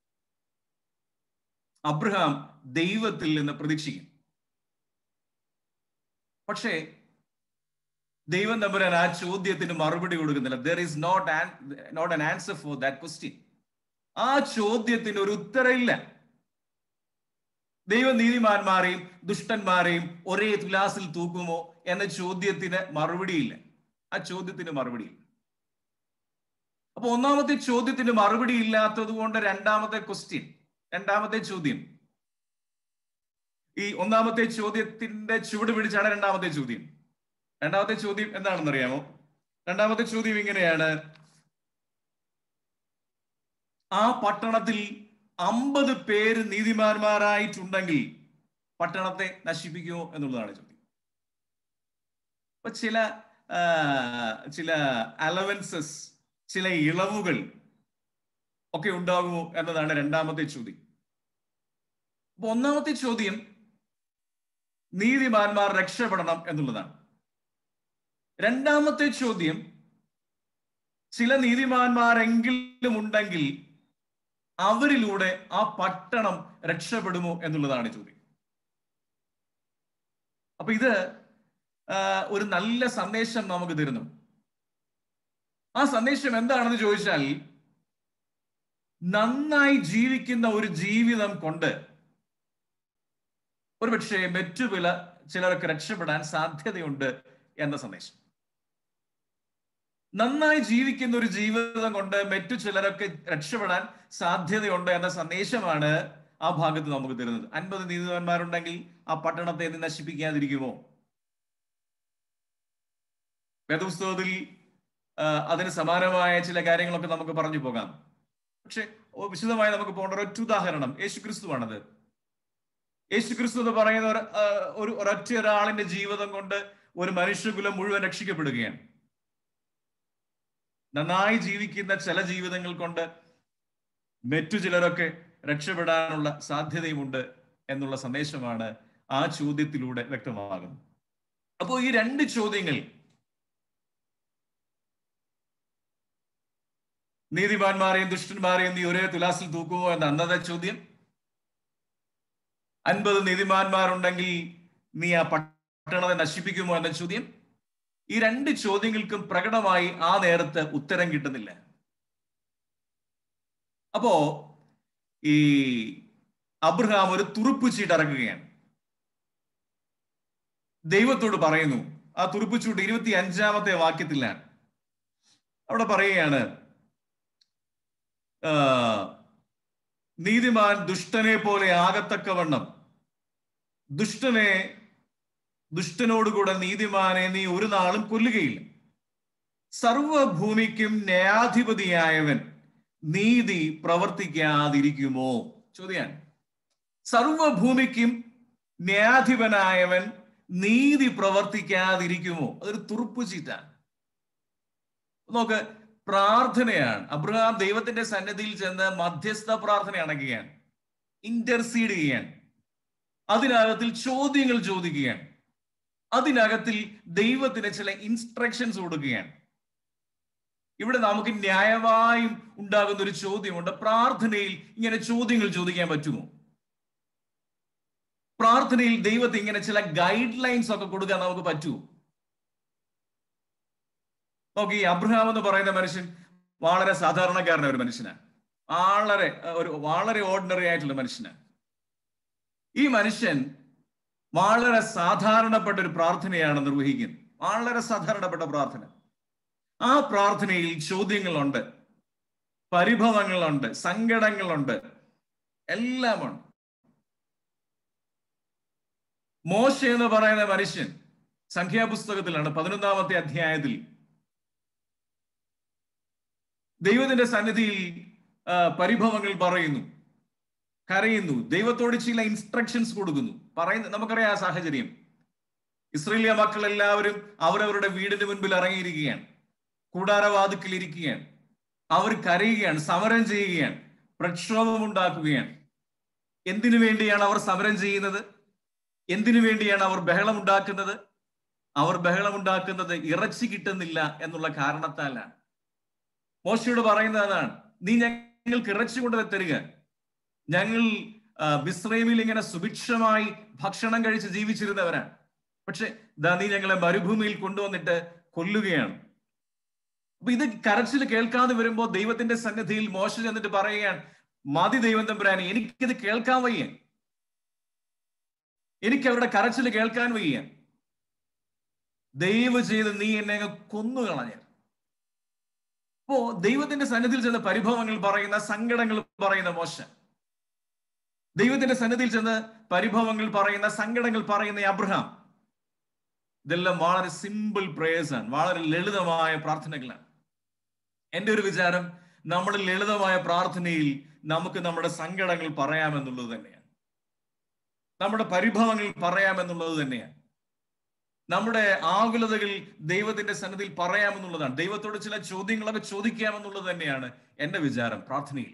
അബ്രഹാം ദൈവത്തിൽ നിന്ന് പ്രതീക്ഷിക്കും പക്ഷേ ദൈവം തമ്പുരാൻ ആ ചോദ്യത്തിന് മറുപടി കൊടുക്കുന്നില്ല there is not not an answer for that question ആ ചോദ്യത്തിന് ഒരു ഉത്തരമില്ല ദൈവം നീതിമാന്മാരെയും ദുഷ്ടന്മാരെയും ഒരേ തുലാസിൽ തൂക്കുമോ എന്ന ചോദ്യത്തിന് മറുപടിയില്ല ആ ചോദ്യത്തിന് മറുപടിയില്ല അപ്പൊ ഒന്നാമത്തെ ചോദ്യത്തിന് മറുപടി ഇല്ലാത്തത് കൊണ്ട് രണ്ടാമത്തെ ക്വസ്റ്റ്യൻ രണ്ടാമത്തെ ചോദ്യം ഈ ഒന്നാമത്തെ ചോദ്യത്തിന്റെ ചുവട് പിടിച്ചാണ് രണ്ടാമത്തെ ചോദ്യം രണ്ടാമത്തെ ചോദ്യം എന്താണെന്ന് അറിയാമോ രണ്ടാമത്തെ ചോദ്യം ഇങ്ങനെയാണ് ആ പട്ടണത്തിൽ അമ്പത് പേര് നീതിമാന്മാരായിട്ടുണ്ടെങ്കിൽ പട്ടണത്തെ നശിപ്പിക്കുമോ എന്നുള്ളതാണ് ചോദ്യം അപ്പൊ ചില ആ, ചില അലവൻസസ് ചില ഇളവുകൾ ഒക്കെ ഉണ്ടാകുമോ എന്നതാണ് രണ്ടാമത്തെ ചോദ്യം അപ്പൊ ഒന്നാമത്തെ ചോദ്യം നീതിമാന്മാർ രക്ഷപ്പെടണം എന്നുള്ളതാണ് രണ്ടാമത്തെ ചോദ്യം ചില നീതിമാന്മാരെങ്കിലും ഉണ്ടെങ്കിൽ അവരിലൂടെ ആ പട്ടണം രക്ഷപ്പെടുമോ എന്നുള്ളതാണ് ചോദ്യം അപ്പൊ ഇത് ആ, ഒരു നല്ല സന്ദേശം നമുക്ക് തരുന്നു ആ സന്ദേശം എന്താണെന്ന് ചോദിച്ചാൽ നന്നായി ജീവിക്കുന്ന ഒരു ജീവിതം കൊണ്ട് ഒരുപക്ഷെ മറ്റു വില ചിലർക്ക് രക്ഷപ്പെടാൻ സാധ്യതയുണ്ട് എന്ന സന്ദേശം നന്നായി ജീവിക്കുന്ന ഒരു ജീവിതം കൊണ്ട് മറ്റു ചിലരൊക്കെ രക്ഷപ്പെടാൻ സാധ്യതയുണ്ട് എന്ന സന്ദേശമാണ് ആ ഭാഗത്ത് നമുക്ക് തരുന്നത് അൻപത് നീതിമാന്മാരുണ്ടെങ്കിൽ ആ പട്ടണത്തെ നീ നശിപ്പിക്കാതിരിക്കുമോ വേദപുസ്തകത്തിൽ ആ, അതിന് സമാനമായ ചില കാര്യങ്ങളൊക്കെ നമുക്ക് പറഞ്ഞു പോകാം പക്ഷെ ഓ, വിശദമായി നമുക്ക് പോകേണ്ട ഒരൊറ്റ ഉദാഹരണം യേശു ക്രിസ്തുവാണത് യേശു ക്രിസ്തു എന്ന് പറയുന്ന ഒരു, ആ, ഒരു ഒരൊറ്റ ഒരാളിന്റെ ജീവിതം കൊണ്ട് ഒരു മനുഷ്യകുലം മുഴുവൻ രക്ഷിക്കപ്പെടുകയാണ് നന്നായി ജീവിക്കുന്ന ചില ജീവിതങ്ങൾ കൊണ്ട് മറ്റു ചിലരൊക്കെ രക്ഷപ്പെടാനുള്ള സാധ്യതയുമുണ്ട് എന്നുള്ള സന്ദേശമാണ് ആ ചോദ്യത്തിലൂടെ വ്യക്തമാകുന്നത് അപ്പോൾ ഈ രണ്ട് ചോദ്യങ്ങൾ നീതിമാന്മാരെയും ദുഷ്ടന്മാരെയും നീ ഒരേ തുലാസിൽ തൂക്കുമോ എന്ന അന്നത്തെ ചോദ്യം അൻപത് നീതിമാന്മാരുണ്ടെങ്കിൽ നീ ആ പട്ടണത്തെ നശിപ്പിക്കുമോ എന്ന ചോദ്യം ഈ രണ്ട് ചോദ്യങ്ങൾക്കും പ്രകടമായി ആ നേരത്ത് ഉത്തരം കിട്ടുന്നില്ല അപ്പോ ഈ അബ്രഹാം ഒരു തുറുപ്പ് ചീട്ട് ഇറക്കുകയാണ് ദൈവത്തോട് പറയുന്നു ആ തുറുപ്പ് ചൂട്ട് ഇരുപത്തി അഞ്ചാമത്തെ വാക്യത്തിലാണ് അവിടെ പറയുകയാണ് ആ, നീതിമാൻ ദുഷ്ടനെ പോലെ ആകത്തക്കവണ്ണം ദുഷ്ടനെ ദുഷ്ടനോടുകൂടെ നീതിമാനെ നീ ഒരു നാളും കൊല്ലുകയില്ല സർവഭൂമിക്കും ന്യായാധിപതിയായവൻ നീതി പ്രവർത്തിക്കാതിരിക്കുമോ ചോദ്യാണ് സർവഭൂമിക്കും ന്യായാധിപനായവൻ നീതി പ്രവർത്തിക്കാതിരിക്കുമോ അതൊരു തുറുപ്പ് ചീറ്റാണ് നോക്ക് പ്രാർത്ഥനയാണ് അബ്രഹാം ദൈവത്തിന്റെ സന്നദ്ധിയിൽ ചെന്ന് മധ്യസ്ഥ പ്രാർത്ഥന അണയ്ക്കുകയാണ് ഇന്റർസീഡ് ചെയ്യാണ് അതിനകത്തിൽ ചോദ്യങ്ങൾ ചോദിക്കുകയാണ് അതിനകത്തിൽ ദൈവത്തിന് ചില ഇൻസ്ട്രക്ഷൻസ് കൊടുക്കുകയാണ് ഇവിടെ നമുക്ക് ന്യായമായും ഉണ്ടാകുന്ന ഒരു ചോദ്യമുണ്ട് പ്രാർത്ഥനയിൽ ഇങ്ങനെ ചോദ്യങ്ങൾ ചോദിക്കാൻ പറ്റുമോ പ്രാർത്ഥനയിൽ ദൈവത്തെ ഇങ്ങനെ ചില ഗൈഡ് ലൈൻസ് ഒക്കെ കൊടുക്കാൻ നമുക്ക് പറ്റുമോ നോക്കി ഈ അബ്രഹാം എന്ന് പറയുന്ന മനുഷ്യൻ വളരെ സാധാരണക്കാരനായ ഒരു മനുഷ്യനാണ് വളരെ അഹ് ഒരു വളരെ ഓർഡിനറി ആയിട്ടുള്ള മനുഷ്യനാണ് ഈ മനുഷ്യൻ വളരെ സാധാരണപ്പെട്ട ഒരു പ്രാർത്ഥനയാണ് നിർവഹിക്കുന്നത് വളരെ സാധാരണപ്പെട്ട പ്രാർത്ഥന ആ പ്രാർത്ഥനയിൽ ചോദ്യങ്ങളുണ്ട് പരിഭവങ്ങളുണ്ട് സങ്കടങ്ങളുണ്ട് എല്ലാമുണ്ട് മോശ എന്ന് പറയുന്ന മനുഷ്യൻ സംഖ്യാപുസ്തകത്തിലാണ് പതിനൊന്നാമത്തെ അധ്യായത്തിൽ ദൈവത്തിന്റെ സന്നിധിയിൽ ആ, പരിഭവങ്ങൾ പറയുന്നു കരയുന്നു ദൈവത്തോട് ചില ഇൻസ്ട്രക്ഷൻസ് കൊടുക്കുന്നു പറയുന്ന നമുക്കറിയാം ആ സാഹചര്യം ഇസ്രേലിയ മക്കൾ എല്ലാവരും അവരവരുടെ വീടിന് മുൻപിൽ ഇറങ്ങിയിരിക്കുകയാണ് കൂടാരവാതുക്കിൽ ഇരിക്കുകയാണ് അവർ കരയുകയാണ് സമരം ചെയ്യുകയാണ് പ്രക്ഷോഭം ഉണ്ടാക്കുകയാണ് എന്തിനു വേണ്ടിയാണ് അവർ സമരം ചെയ്യുന്നത് എന്തിനു വേണ്ടിയാണ് അവർ ബഹളം ഉണ്ടാക്കുന്നത് അവർ ബഹളം ഉണ്ടാക്കുന്നത് ഇറച്ചി കിട്ടുന്നില്ല എന്നുള്ള കാരണത്താലാണ് മോശയോട് പറയുന്നത് അതാണ് നീ ഞങ്ങൾക്ക് ഇറച്ചി കൊണ്ട് തരിക ഞങ്ങൾ മിശ്രൈമിൽ ഇങ്ങനെ സുഭിക്ഷമായി ഭക്ഷണം കഴിച്ച് ജീവിച്ചിരുന്നവരാണ് പക്ഷെ ദാ നീ ഞങ്ങളെ മരുഭൂമിയിൽ കൊണ്ടുവന്നിട്ട് കൊല്ലുകയാണ് അപ്പൊ ഇത് കരച്ചിൽ കേൾക്കാതെ വരുമ്പോ ദൈവത്തിന്റെ സന്നിധിയിൽ മോശ ചെന്നിട്ട് പറയുകയാണ് മതി ദൈവം തമ്പുരാനെ എനിക്കിത് കേൾക്കാൻ വയ്യ എനിക്ക് അവരുടെ കരച്ചിൽ കേൾക്കാൻ വയ്യ ദൈവ ചെയ്ത് നീ എന്നെ അങ്ങ് കൊന്നു കളഞ്ഞ അപ്പോ ദൈവത്തിന്റെ സന്നിധിയിൽ ചെന്ന് പരിഭവങ്ങൾ പറയുന്ന സങ്കടങ്ങൾ പറയുന്ന മോശ ദൈവത്തിന്റെ സന്നിധിയിൽ ചെന്ന് പരിഭവങ്ങൾ പറയുന്ന സങ്കടങ്ങൾ പറയുന്ന അബ്രഹാം ഇതെല്ലാം വളരെ സിമ്പിൾ പ്രേയേഴ്സ് ആണ് വളരെ ലളിതമായ പ്രാർത്ഥനകളാണ് എൻ്റെ ഒരു വിചാരം നമ്മുടെ ലളിതമായ പ്രാർത്ഥനയിൽ നമുക്ക് നമ്മുടെ സങ്കടങ്ങൾ പറയാമെന്നുള്ളത് തന്നെയാണ് നമ്മുടെ പരിഭവങ്ങൾ പറയാമെന്നുള്ളത് തന്നെയാണ് നമ്മുടെ ആകുലതകൾ ദൈവത്തിന്റെ സന്നദ്ധിയിൽ പറയാമെന്നുള്ളതാണ് ദൈവത്തോട് ചില ചോദ്യങ്ങളൊക്കെ ചോദിക്കാമെന്നുള്ളത് തന്നെയാണ് എൻ്റെ വിചാരം പ്രാർത്ഥനയിൽ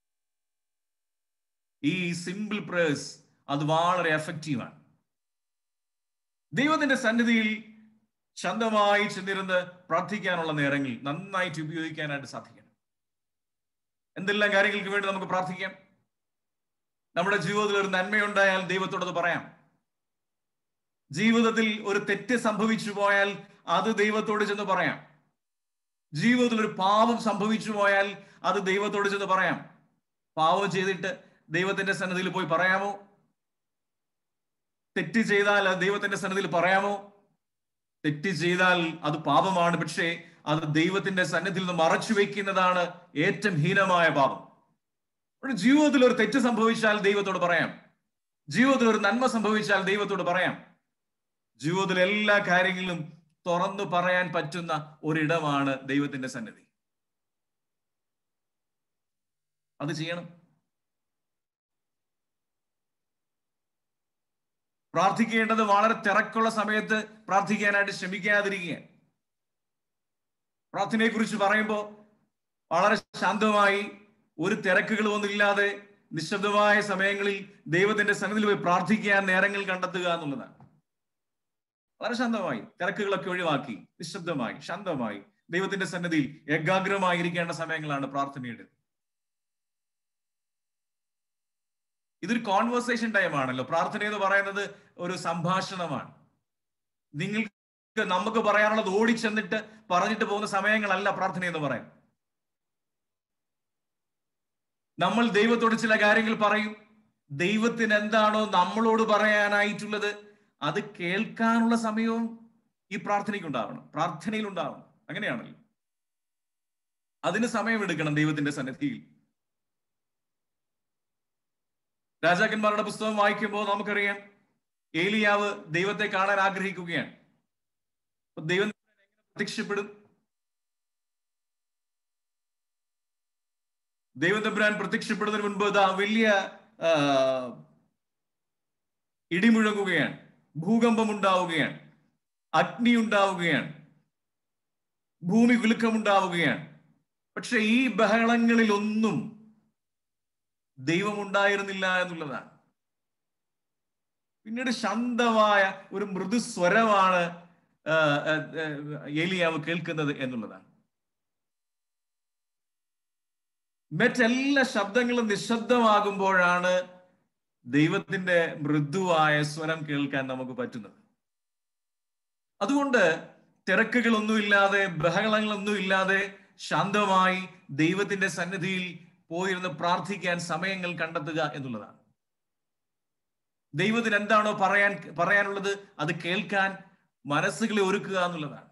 ഈ സിമ്പിൾ പ്രേയേഴ്സ് അത് വളരെ എഫക്റ്റീവാണ് ദൈവത്തിന്റെ സന്നിധിയിൽ ശാന്തമായി ചെന്നിരുന്ന് പ്രാർത്ഥിക്കാനുള്ള നേരങ്ങൾ നന്നായിട്ട് ഉപയോഗിക്കാനായിട്ട് സാധിക്കണം എന്തെല്ലാം കാര്യങ്ങൾക്ക് വേണ്ടി നമുക്ക് പ്രാർത്ഥിക്കാം നമ്മുടെ ജീവിതത്തിൽ ഒരു നന്മയുണ്ടായാൽ ദൈവത്തോടത് പറയാം ജീവിതത്തിൽ ഒരു തെറ്റ് സംഭവിച്ചു പോയാൽ അത് ദൈവത്തോട് ചെന്ന് പറയാം ജീവിതത്തിൽ ഒരു പാപം സംഭവിച്ചു പോയാൽ അത് ദൈവത്തോട് ചെന്ന് പറയാം പാപം ചെയ്തിട്ട് ദൈവത്തിന്റെ സന്നദ്ധിയിൽ പോയി പറയാമോ തെറ്റ് ചെയ്താൽ അത് ദൈവത്തിന്റെ സന്നദ്ധിയിൽ പറയാമോ തെറ്റ് ചെയ്താൽ അത് പാപമാണ് പക്ഷേ അത് ദൈവത്തിന്റെ സന്നിധിയിൽ നിന്ന് മറച്ചു വെക്കുന്നതാണ് ഏറ്റവും ഹീനമായ പാപം ഒരു ജീവിതത്തിൽ ഒരു തെറ്റ് സംഭവിച്ചാൽ ദൈവത്തോട് പറയാം ജീവിതത്തിൽ ഒരു നന്മ സംഭവിച്ചാൽ ദൈവത്തോട് പറയാം ജീവിതത്തിൽ എല്ലാ കാര്യങ്ങളിലും തുറന്നു പറയാൻ പറ്റുന്ന ഒരിടമാണ് ദൈവത്തിന്റെ സന്നിധി അത് ചെയ്യണം പ്രാർത്ഥിക്കേണ്ടത് വളരെ തിരക്കുള്ള സമയത്ത് പ്രാർത്ഥിക്കാനായിട്ട് ശ്രമിക്കാതിരിക്കുക പ്രാർത്ഥനയെ കുറിച്ച് പറയുമ്പോൾ വളരെ ശാന്തമായി ഒരു തിരക്കുകളും ഒന്നുമില്ലാതെ നിശബ്ദമായ സമയങ്ങളിൽ ദൈവത്തിന്റെ സന്നിധിയിൽ പോയി പ്രാർത്ഥിക്കാൻ നേരങ്ങൾ കണ്ടെത്തുക എന്നുള്ളതാണ് വളരെ ശാന്തമായി തിരക്കുകളൊക്കെ ഒഴിവാക്കി നിശബ്ദമായി ശാന്തമായി ദൈവത്തിന്റെ സന്നിധിയിൽ ഏകാഗ്രമായി ഇരിക്കേണ്ട സമയങ്ങളാണ് പ്രാർത്ഥനയുടെ ഇതൊരു കോൺവെർസേഷൻ ടൈം ആണല്ലോ പ്രാർത്ഥന എന്ന് പറയുന്നത് ഒരു സംഭാഷണമാണ് നിങ്ങൾക്ക് നമുക്ക് പറയാനുള്ളത് ഓടിച്ചെന്നിട്ട് പറഞ്ഞിട്ട് പോകുന്ന സമയങ്ങളല്ല പ്രാർത്ഥന എന്ന് പറയാം നമ്മൾ ദൈവത്തോട് ചില കാര്യങ്ങൾ പറയും ദൈവത്തിന് എന്താണോ നമ്മളോട് പറയാനായിട്ടുള്ളത് അത് കേൾക്കാനുള്ള സമയവും ഈ പ്രാർത്ഥനയ്ക്ക് ഉണ്ടാവണം പ്രാർത്ഥനയിൽ ഉണ്ടാവണം അങ്ങനെയാണല്ലോ അതിന് സമയമെടുക്കണം ദൈവത്തിന്റെ സന്നിധിയിൽ രാജാക്കന്മാരുടെ പുസ്തകം വായിക്കുമ്പോൾ നമുക്കറിയാം ഏലിയാവ് ദൈവത്തെ കാണാൻ ആഗ്രഹിക്കുകയാണ് ദൈവം എങ്ങനെ പ്രത്യക്ഷപ്പെടും ദൈവം തമ്പുരാൻ പ്രത്യക്ഷപ്പെടുന്നതിന് മുൻപ് ഇതാ വലിയ ഇടിമുഴങ്ങുകയാണ് ഭൂകമ്പം ഉണ്ടാവുകയാണ് അഗ്നി ഉണ്ടാവുകയാണ് ഭൂമി കുലുക്കമുണ്ടാവുകയാണ് പക്ഷെ ഈ ബഹളങ്ങളിൽ ഒന്നും ദൈവം ഉണ്ടായിരുന്നില്ല എന്നുള്ളതാണ് പിന്നീട് ശാന്തമായ ഒരു മൃദുസ്വരമാണ് ഏലിയാവ് കേൾക്കുന്നത് എന്നുള്ളതാണ് മറ്റെല്ലാ ശബ്ദങ്ങളും നിശബ്ദമാകുമ്പോഴാണ് ദൈവത്തിന്റെ മൃദുവായ സ്വരം കേൾക്കാൻ നമുക്ക് പറ്റുന്നത് അതുകൊണ്ട് തിരക്കുകളൊന്നുമില്ലാതെ ബഹളങ്ങളൊന്നുമില്ലാതെ ശാന്തമായി ദൈവത്തിന്റെ സന്നിധിയിൽ പോയിരുന്ന് പ്രാർത്ഥിക്കാൻ സമയങ്ങൾ കണ്ടെത്തുക എന്നുള്ളതാണ് ദൈവത്തിന് എന്താണോ പറയാൻ പറയാനുള്ളത് അത് കേൾക്കാൻ മനസ്സുകളെ ഒരുക്കുക എന്നുള്ളതാണ്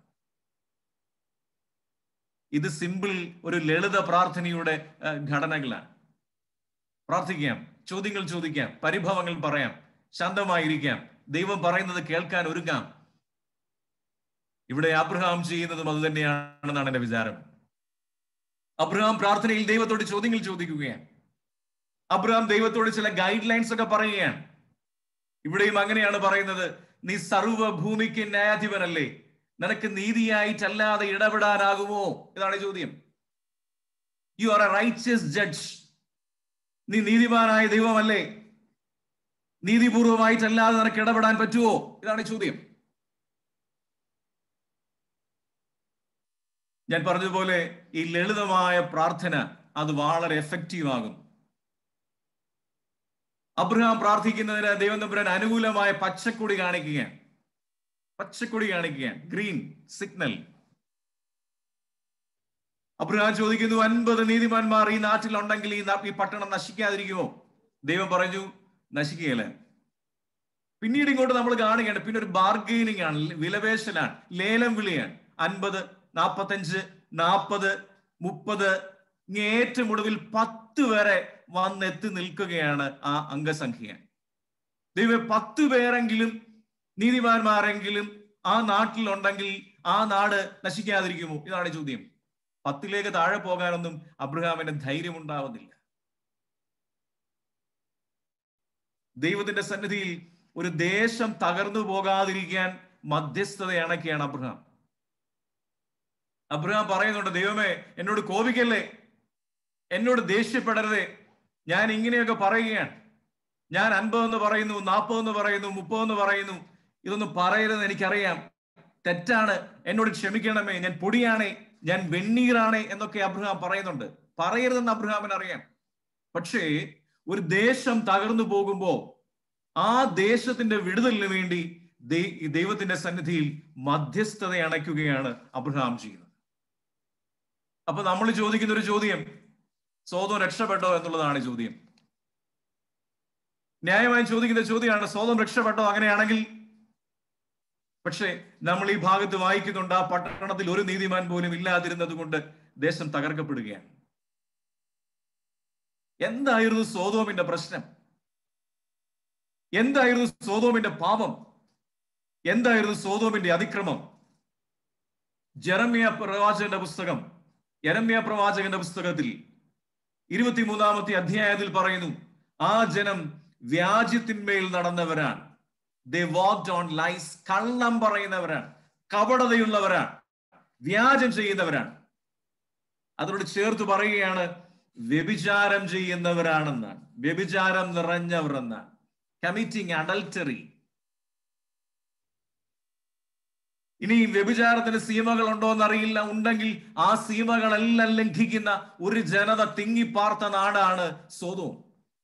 ഇത് സിമ്പിൾ ഒരു ലളിത പ്രാർത്ഥനയുടെ ഘടനകളാണ് പ്രാർത്ഥിക്കാം ചോദ്യങ്ങൾ ചോദിക്കാം പരിഭവങ്ങൾ പറയാം ശാന്തമായിരിക്കാം ദൈവം പറയുന്നത് കേൾക്കാൻ ഒരുങ്ങാം ഇവിടെ അബ്രഹാം ചെയ്യുന്നതും അത് തന്നെയാണെന്നാണ് എന്റെ വിചാരം അബ്രഹാം പ്രാർത്ഥനയിൽ ദൈവത്തോട് ചോദ്യങ്ങൾ ചോദിക്കുകയാണ് അബ്രഹാം ദൈവത്തോട് ചില ഗൈഡ് ലൈൻസ് ഒക്കെ പറയുകയാണ് ഇവിടെയും അങ്ങനെയാണ് പറയുന്നത് നീ സർവഭൂമിക്ക് ന്യായാധിപനല്ലേ നിനക്ക് നീതിയായിട്ടല്ലാതെ ഇടപെടാനാകുമോ ഇതാണ് ചോദ്യം you are a righteous judge നീ നീതിമാനായ ദൈവമല്ലേ നീതിപൂർവമായിട്ടല്ലാതെ നിനക്ക് ഇടപെടാൻ പറ്റുമോ ഇതാണ് ചോദ്യം ഞാൻ പറഞ്ഞതുപോലെ ഈ ലളിതമായ പ്രാർത്ഥന അത് വളരെ എഫക്റ്റീവ് ആകും അബ്രഹാം പ്രാർത്ഥിക്കുന്നതിന് ദൈവം തമ്പുരാൻ അനുകൂലമായ പച്ചക്കൊടി കാണിക്കുകയാണ് പച്ചക്കൊടി കാണിക്കുകയാണ് ഗ്രീൻ സിഗ്നൽ അബ്രഹാം ചോദിക്കുന്നു അൻപത് നീതിമാന്മാർ ഈ നാട്ടിലുണ്ടെങ്കിൽ ഈ നാ- ഈ പട്ടണം നശിക്കാതിരിക്കുമോ ദൈവം പറഞ്ഞു നശിക്കുകയല്ല പിന്നീട് ഇങ്ങോട്ട് നമ്മൾ കാണുകയാണ് പിന്നെ ഒരു ബാർഗെയിനിങ് ആണ് വിലപേശലാണ് ലേലം വിളിയാണ് അൻപത് നാപ്പത്തഞ്ച് നാപ്പത് മുപ്പത് ഇങ്ങ് ഏറ്റവും ഒടുവിൽ പത്ത് വരെ വന്നെത്തി നിൽക്കുകയാണ് ആ അംഗസംഖ്യ ദൈവം പത്ത് പേരെങ്കിലും നീതിമാന്മാരെങ്കിലും ആ നാട്ടിലുണ്ടെങ്കിൽ ആ നാട് നശിക്കാതിരിക്കുമോ ഇതാണ് ചോദ്യം പത്തിലേക്ക് താഴെ പോകാനൊന്നും അബ്രഹാമിന് ധൈര്യം ഉണ്ടാവുന്നില്ല ദൈവത്തിന്റെ സന്നിധിയിൽ ഒരു ദേശം തകർന്നു പോകാതിരിക്കാൻ മധ്യസ്ഥതയണക്കെയാണ് അബ്രഹാം അബ്രഹാം പറയുന്നുണ്ട് ദൈവമേ എന്നോട് കോപിക്കല്ലേ എന്നോട് ദേഷ്യപ്പെടരുതേ ഞാൻ ഇങ്ങനെയൊക്കെ പറയുകയാണ് ഞാൻ അൻപതെന്ന് പറയുന്നു നാൽപ്പതെന്ന് പറയുന്നു മുപ്പതെന്ന് പറയുന്നു ഇതൊന്നും പറയരുതെന്ന് എനിക്കറിയാം തെറ്റാണ് എന്നോട് ക്ഷമിക്കണമേ ഞാൻ പൊടിയാണേ ഞാൻ വെണ്ണീറാണേ എന്നൊക്കെ അബ്രഹാം പറയുന്നുണ്ട് പറയരുതെന്ന് അബ്രഹാമിന് അറിയാം പക്ഷേ ഒരു ദേശം തകർന്നു പോകുമ്പോ ആ ദേശത്തിന്റെ വിടുതലിന് വേണ്ടി ദൈ- ഈ ദൈവത്തിന്റെ സന്നിധിയിൽ മധ്യസ്ഥത അണയ്ക്കുകയാണ് അബ്രഹാം ചെയ്യുന്നത് അപ്പൊ നമ്മൾ ചോദിക്കുന്ന ഒരു ചോദ്യം സ്വതം രക്ഷപ്പെട്ടോ എന്നുള്ളതാണ് ചോദ്യം ന്യായമായി ചോദിക്കുന്ന ചോദ്യമാണ് സ്വതം രക്ഷപ്പെട്ടോ അങ്ങനെയാണെങ്കിൽ പക്ഷേ നമ്മൾ ഈ ഭാഗത്ത് വായിക്കുന്നുണ്ട് ആ പട്ടണത്തിൽ ഒരു നീതിമാൻ പോലും ഇല്ലാതിരുന്നത് കൊണ്ട് ദേശം തകർക്കപ്പെടുകയാണ് എന്തായിരുന്നു സോതോമിന്റെ പ്രശ്നം എന്തായിരുന്നു സോതോമിന്റെ പാപം എന്തായിരുന്നു സോതോമിന്റെ അതിക്രമം ജെറമ്യ പ്രവാചകന്റെ പുസ്തകം യരമ്യ പ്രവാചകന്റെ പുസ്തകത്തിൽ ഇരുപത്തിമൂന്നാമത്തെ അധ്യായത്തിൽ പറയുന്നു ആ ജനം വ്യാജ്യത്തിന്മേൽ നടന്നവരാണ് ദേ വാക്ഡ് ഓൺ ലൈസ് കള്ളം പറയുന്നവരാണ് കപടതയുള്ളവരാണ് വ്യാജം ചെയ്യുന്നവരാണ് അതിനോട് ചേർത്ത് പറയുകയാണ് വ്യഭിചാരം ചെയ്യുന്നവരാണെന്നാണ് വ്യഭിചാരം നിറഞ്ഞവർ എന്നാണ് കമ്മിറ്റിംഗ് അഡൽറ്ററി ഇനി വ്യഭിചാരത്തിന് സീമകൾ ഉണ്ടോ എന്നറിയില്ല ഉണ്ടെങ്കിൽ ആ സീമകളെല്ലാം ലംഘിക്കുന്ന ഒരു ജനത തിങ്ങിപ്പാർത്ത നാടാണ് സോതോം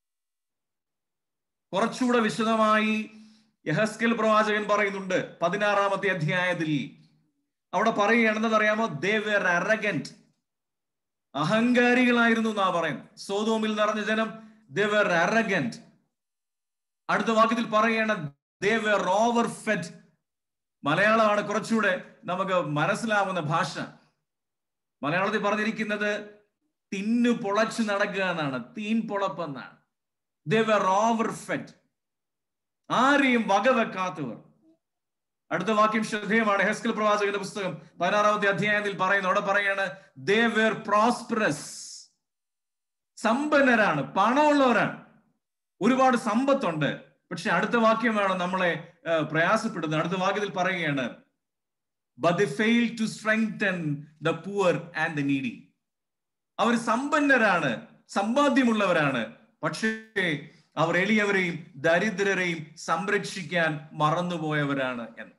കുറച്ചുകൂടെ വിശദമായി യഹസ്കൽ പ്രവാചകൻ പറയുന്നുണ്ട് പതിനാറാമത്തെ അധ്യായത്തിൽ അവിടെ പറയുകയാണെന്നത് അറിയാമോ ദേവർ അറഗന്റ് അഹങ്കാരികളായിരുന്നു എന്നാ പറയുന്നത് സോതോമിൽ നിറഞ്ഞ ജനം ദേവർ അറഗന്റ് അടുത്ത വാക്യത്തിൽ പറയുകയാണ് ദേവർ ഓവർ ഫെഡ് മലയാളമാണ് കുറച്ചുകൂടെ നമുക്ക് മനസ്സിലാവുന്ന ഭാഷ മലയാളത്തിൽ പറഞ്ഞിരിക്കുന്നത് തിന്നു പൊളച്ചു നടക്കുക എന്നാണ് തീൻ പൊളപ്പെന്നാണ് ദേവർ ഓവർ ഫെഡ് ആരെയും വകവെക്കാത്തവർ അടുത്ത വാക്യം ശ്രദ്ധേയമാണ് ഹെസ്കൽ പ്രവാചകന്റെ പുസ്തകം പതിനാറാമത്തെ അധ്യായത്തിൽ പറയുന്നു അവിടെ പറയാണ് ദേവർ പ്രോസ്പെറസ് സമ്പന്നരാണ് പണമുള്ളവരാണ് ഒരുപാട് സമ്പത്തുണ്ട് പക്ഷെ അടുത്ത വാക്യമാണ് നമ്മളെ ആ, പ്രയാസപ്പെടുന്നത് അടുത്ത വാക്യത്തിൽ പറയുകയാണ് but fail to strengthen the poor and the needy അവർ സമ്പന്നരാണ് സമ്പാദ്യമുള്ളവരാണ് പക്ഷേ അവർ എളിയവരെയും ദരിദ്രരെയും സംരക്ഷിക്കാൻ മറന്നുപോയവരാണ് എന്ന്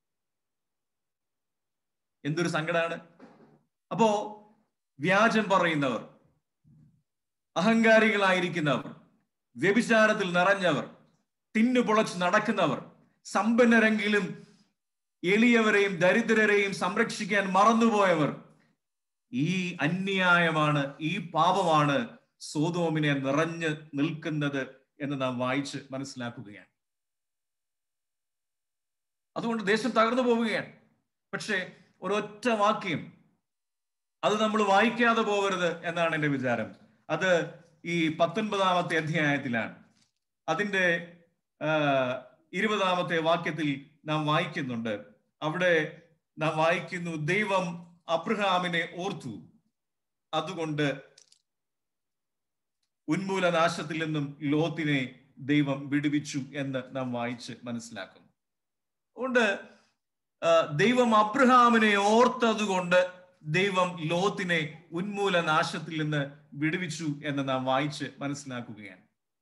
എന്തൊരു സങ്കടമാണ് അപ്പോ വ്യാജം പറയുന്നവർ അഹങ്കാരികളായിരിക്കുന്നവർ വ്യഭിചാരത്തിൽ നിറഞ്ഞവർ തിന്നുപുളച്ച് നടക്കുന്നവർ സമ്പന്നരെങ്കിലും എളിയവരെയും ദരിദ്രരെയും സംരക്ഷിക്കാൻ മറന്നുപോയവർ ഈ അന്യായമാണ് ഈ പാപമാണ് സോതോമിനെ നിറഞ്ഞു നിൽക്കുന്നത് എന്ന് നാം വായിച്ച് മനസ്സിലാക്കുകയാണ് അതുകൊണ്ട് ദേശം തകർന്നു പോവുകയാണ് പക്ഷേ ഒരൊറ്റ വാക്യം അത് നമ്മൾ വായിക്കാതെ പോകരുത് എന്നാണ് എൻ്റെ വിചാരം അത് ഈ പത്തൊൻപതാമത്തെ അധ്യായത്തിലാണ് അതിൻ്റെ ആ, ഇരുപതാമത്തെ വാക്യത്തിൽ നാം വായിക്കുന്നുണ്ട് അവിടെ നാം വായിക്കുന്നു ദൈവം അബ്രഹാമിനെ ഓർത്തു അതുകൊണ്ട് ഉന്മൂലനാശത്തിൽ നിന്നും ലോത്തിനെ ദൈവം വിടുവിച്ചു എന്ന് നാം വായിച്ച് മനസ്സിലാക്കുന്നു അതുകൊണ്ട് ആ, ദൈവം അബ്രഹാമിനെ ഓർത്തത് കൊണ്ട് ദൈവം ലോത്തിനെ ഉന്മൂല നാശത്തിൽ നിന്ന് വിടുവിച്ചു എന്ന് നാം വായിച്ച് മനസ്സിലാക്കുകയാണ്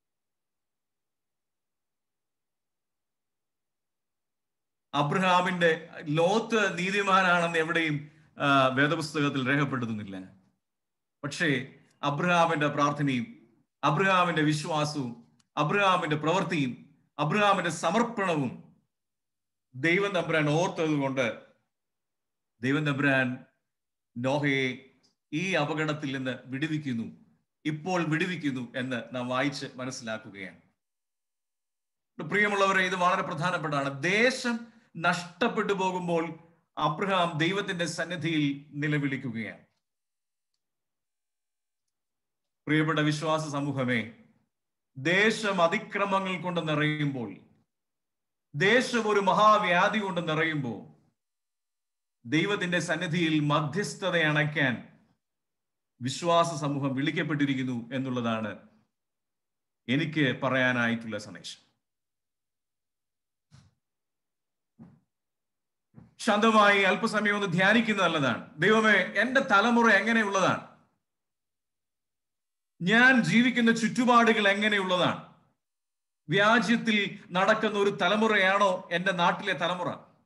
അബ്രഹാമിന്റെ ലോത്ത് നീതിമാനാണെന്ന് എവിടെയും ആ, വേദപുസ്തകത്തിൽ രേഖപ്പെടുത്തുന്നില്ല പക്ഷേ അബ്രഹാമിന്റെ പ്രാർത്ഥനയും അബ്രഹാമിന്റെ വിശ്വാസവും അബ്രഹാമിന്റെ പ്രവൃത്തിയും അബ്രഹാമിന്റെ സമർപ്പണവും ദൈവം തമ്പുരാൻ ഓർത്തത് കൊണ്ട് ദൈവം തമ്പുരാൻ നോഹയെ ഈ അപകടത്തിൽ നിന്ന് വിടുവിക്കുന്നു ഇപ്പോൾ വിടുവിക്കുന്നു എന്ന് നാം വായിച്ച് മനസ്സിലാക്കുകയാണ് പ്രിയമുള്ളവരെ ഇത് വളരെ പ്രധാനപ്പെട്ടാണ് ദേശം നഷ്ടപ്പെട്ടു പോകുമ്പോൾ അബ്രഹാം ദൈവത്തിന്റെ സന്നിധിയിൽ നിലവിളിക്കുകയാണ് പ്രിയപ്പെട്ട വിശ്വാസ സമൂഹമേ ദേശം അതിക്രമങ്ങൾ കൊണ്ട് നിറയുമ്പോൾ ദേശം ഒരു മഹാവ്യാധി കൊണ്ട് നിറയുമ്പോൾ ദൈവത്തിന്റെ സന്നിധിയിൽ മധ്യസ്ഥത അണയ്ക്കാൻ വിശ്വാസ സമൂഹം വിളിക്കപ്പെട്ടിരിക്കുന്നു എന്നുള്ളതാണ് എനിക്ക് പറയാനായിട്ടുള്ള സന്ദേശം ശാന്തമായി അല്പസമയം ഒന്ന് ധ്യാനിക്കുന്നത് നല്ലതാണ് ദൈവമേ എന്റെ തലമുറ എങ്ങനെയുള്ളതാണ് ഞാൻ ജീവിക്കുന്ന ചുറ്റുപാടുകൾ എങ്ങനെയുള്ളതാണ് വ്യാജ്യത്തിൽ നടക്കുന്ന ഒരു തലമുറയാണോ എന്റെ നാട്ടിലെ തലമുറ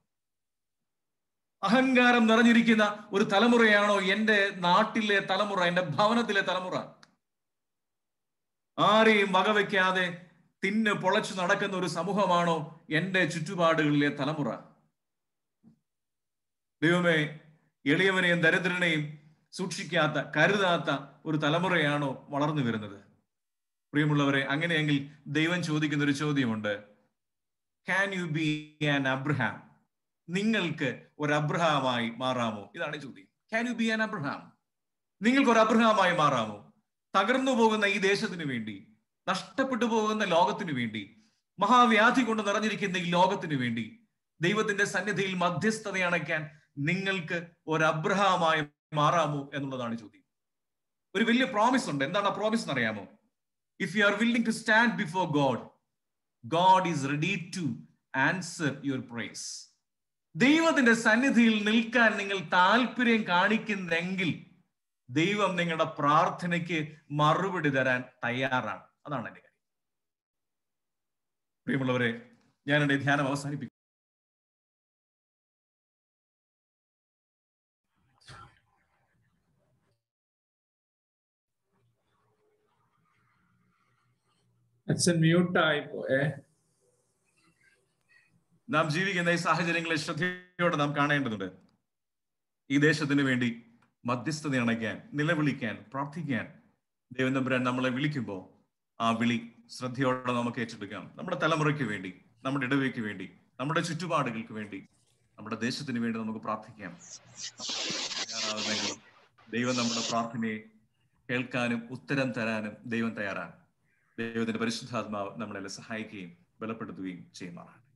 അഹങ്കാരം നിറഞ്ഞിരിക്കുന്ന ഒരു തലമുറയാണോ എന്റെ നാട്ടിലെ തലമുറ എന്റെ ഭവനത്തിലെ തലമുറ ആരെയും വകവയ്ക്കാതെ തിന്ന് പൊളച്ചു നടക്കുന്ന ഒരു സമൂഹമാണോ എന്റെ ചുറ്റുപാടുകളിലെ തലമുറ ദൈവമേ എളിയവനെയും ദരിദ്രനെയും സൂക്ഷിക്കാത്ത കരുതാത്ത ഒരു തലമുറയാണോ വളർന്നു വരുന്നത് പ്രിയമുള്ളവരെ അങ്ങനെയെങ്കിൽ ദൈവം ചോദിക്കുന്ന ഒരു ചോദ്യമുണ്ട് can you be an Abraham നിങ്ങൾക്ക് ഒരു അബ്രഹാമായി മാറാമോ ഇതാണ് ചോദ്യം can you be an Abraham നിങ്ങൾക്ക് ഒരു അബ്രഹാമായി മാറാമോ തകർന്നു പോകുന്ന ഈ ദേശത്തിന് വേണ്ടി നഷ്ടപ്പെട്ടു പോകുന്ന ലോകത്തിന് വേണ്ടി മഹാവ്യാധി കൊണ്ട് നിറഞ്ഞിരിക്കുന്ന ഈ ലോകത്തിന് വേണ്ടി ദൈവത്തിന്റെ സന്നിധിയിൽ മധ്യസ്ഥത അണയ്ക്കാൻ നിങ്ങൾക്ക് ഒരു അബ്രഹാമായി മാറാമോ എന്നുള്ളതാണ് ചോദ്യം ഒരു വലിയ പ്രോമിസ് ഉണ്ട് എന്താണ് ആ പ്രോമിസ് എന്ന് അറിയാമോ if you are willing to stand before God God is ready to answer your prayers ദൈവത്തിന്റെ സന്നിധിയിൽ നിൽക്കാൻ നിങ്ങൾ താല്പര്യം കാണിക്കുന്നെങ്കിൽ ദൈവം നിങ്ങളുടെ പ്രാർത്ഥനയ്ക്ക് മറുപടി തരാൻ തയ്യാറാണ് അതാണ് എന്റെ കാര്യം പ്രിയമുള്ളവരെ ഞാൻ എന്റെ ധ്യാനം അവസാനിപ്പിക്കും അച്ഛൻ മ്യൂട്ടായി പോയേ നാം ജീവിക്കുന്ന ഈ സാഹചര്യങ്ങളെ ശ്രദ്ധയോടെ നാം കാണേണ്ടതുണ്ട് ഈ ദേശത്തിന് വേണ്ടി മധ്യസ്ഥത അണയ്ക്കാൻ നിലവിളിക്കാൻ പ്രാർത്ഥിക്കാൻ ദൈവം തമ്പുരാൻ നമ്മളെ വിളിക്കുമ്പോൾ ആ വിളി ശ്രദ്ധയോടെ നമുക്ക് ഏറ്റെടുക്കാം നമ്മുടെ തലമുറയ്ക്ക് വേണ്ടി നമ്മുടെ ഇടവയ്ക്ക് വേണ്ടി നമ്മുടെ ചുറ്റുപാടുകൾക്ക് വേണ്ടി നമ്മുടെ ദേശത്തിന് വേണ്ടി നമുക്ക് പ്രാർത്ഥിക്കാം തയ്യാറാവുന്നെങ്കിൽ ദൈവം നമ്മുടെ പ്രാർത്ഥനയെ കേൾക്കാനും ഉത്തരം തരാനും ദൈവം തയ്യാറാണ് ദൈവത്തിന്റെ പരിശുദ്ധാത്മാവ് നമ്മളെല്ലാം സഹായിക്കുകയും ബലപ്പെടുത്തുകയും ചെയ്യുന്നതാണ്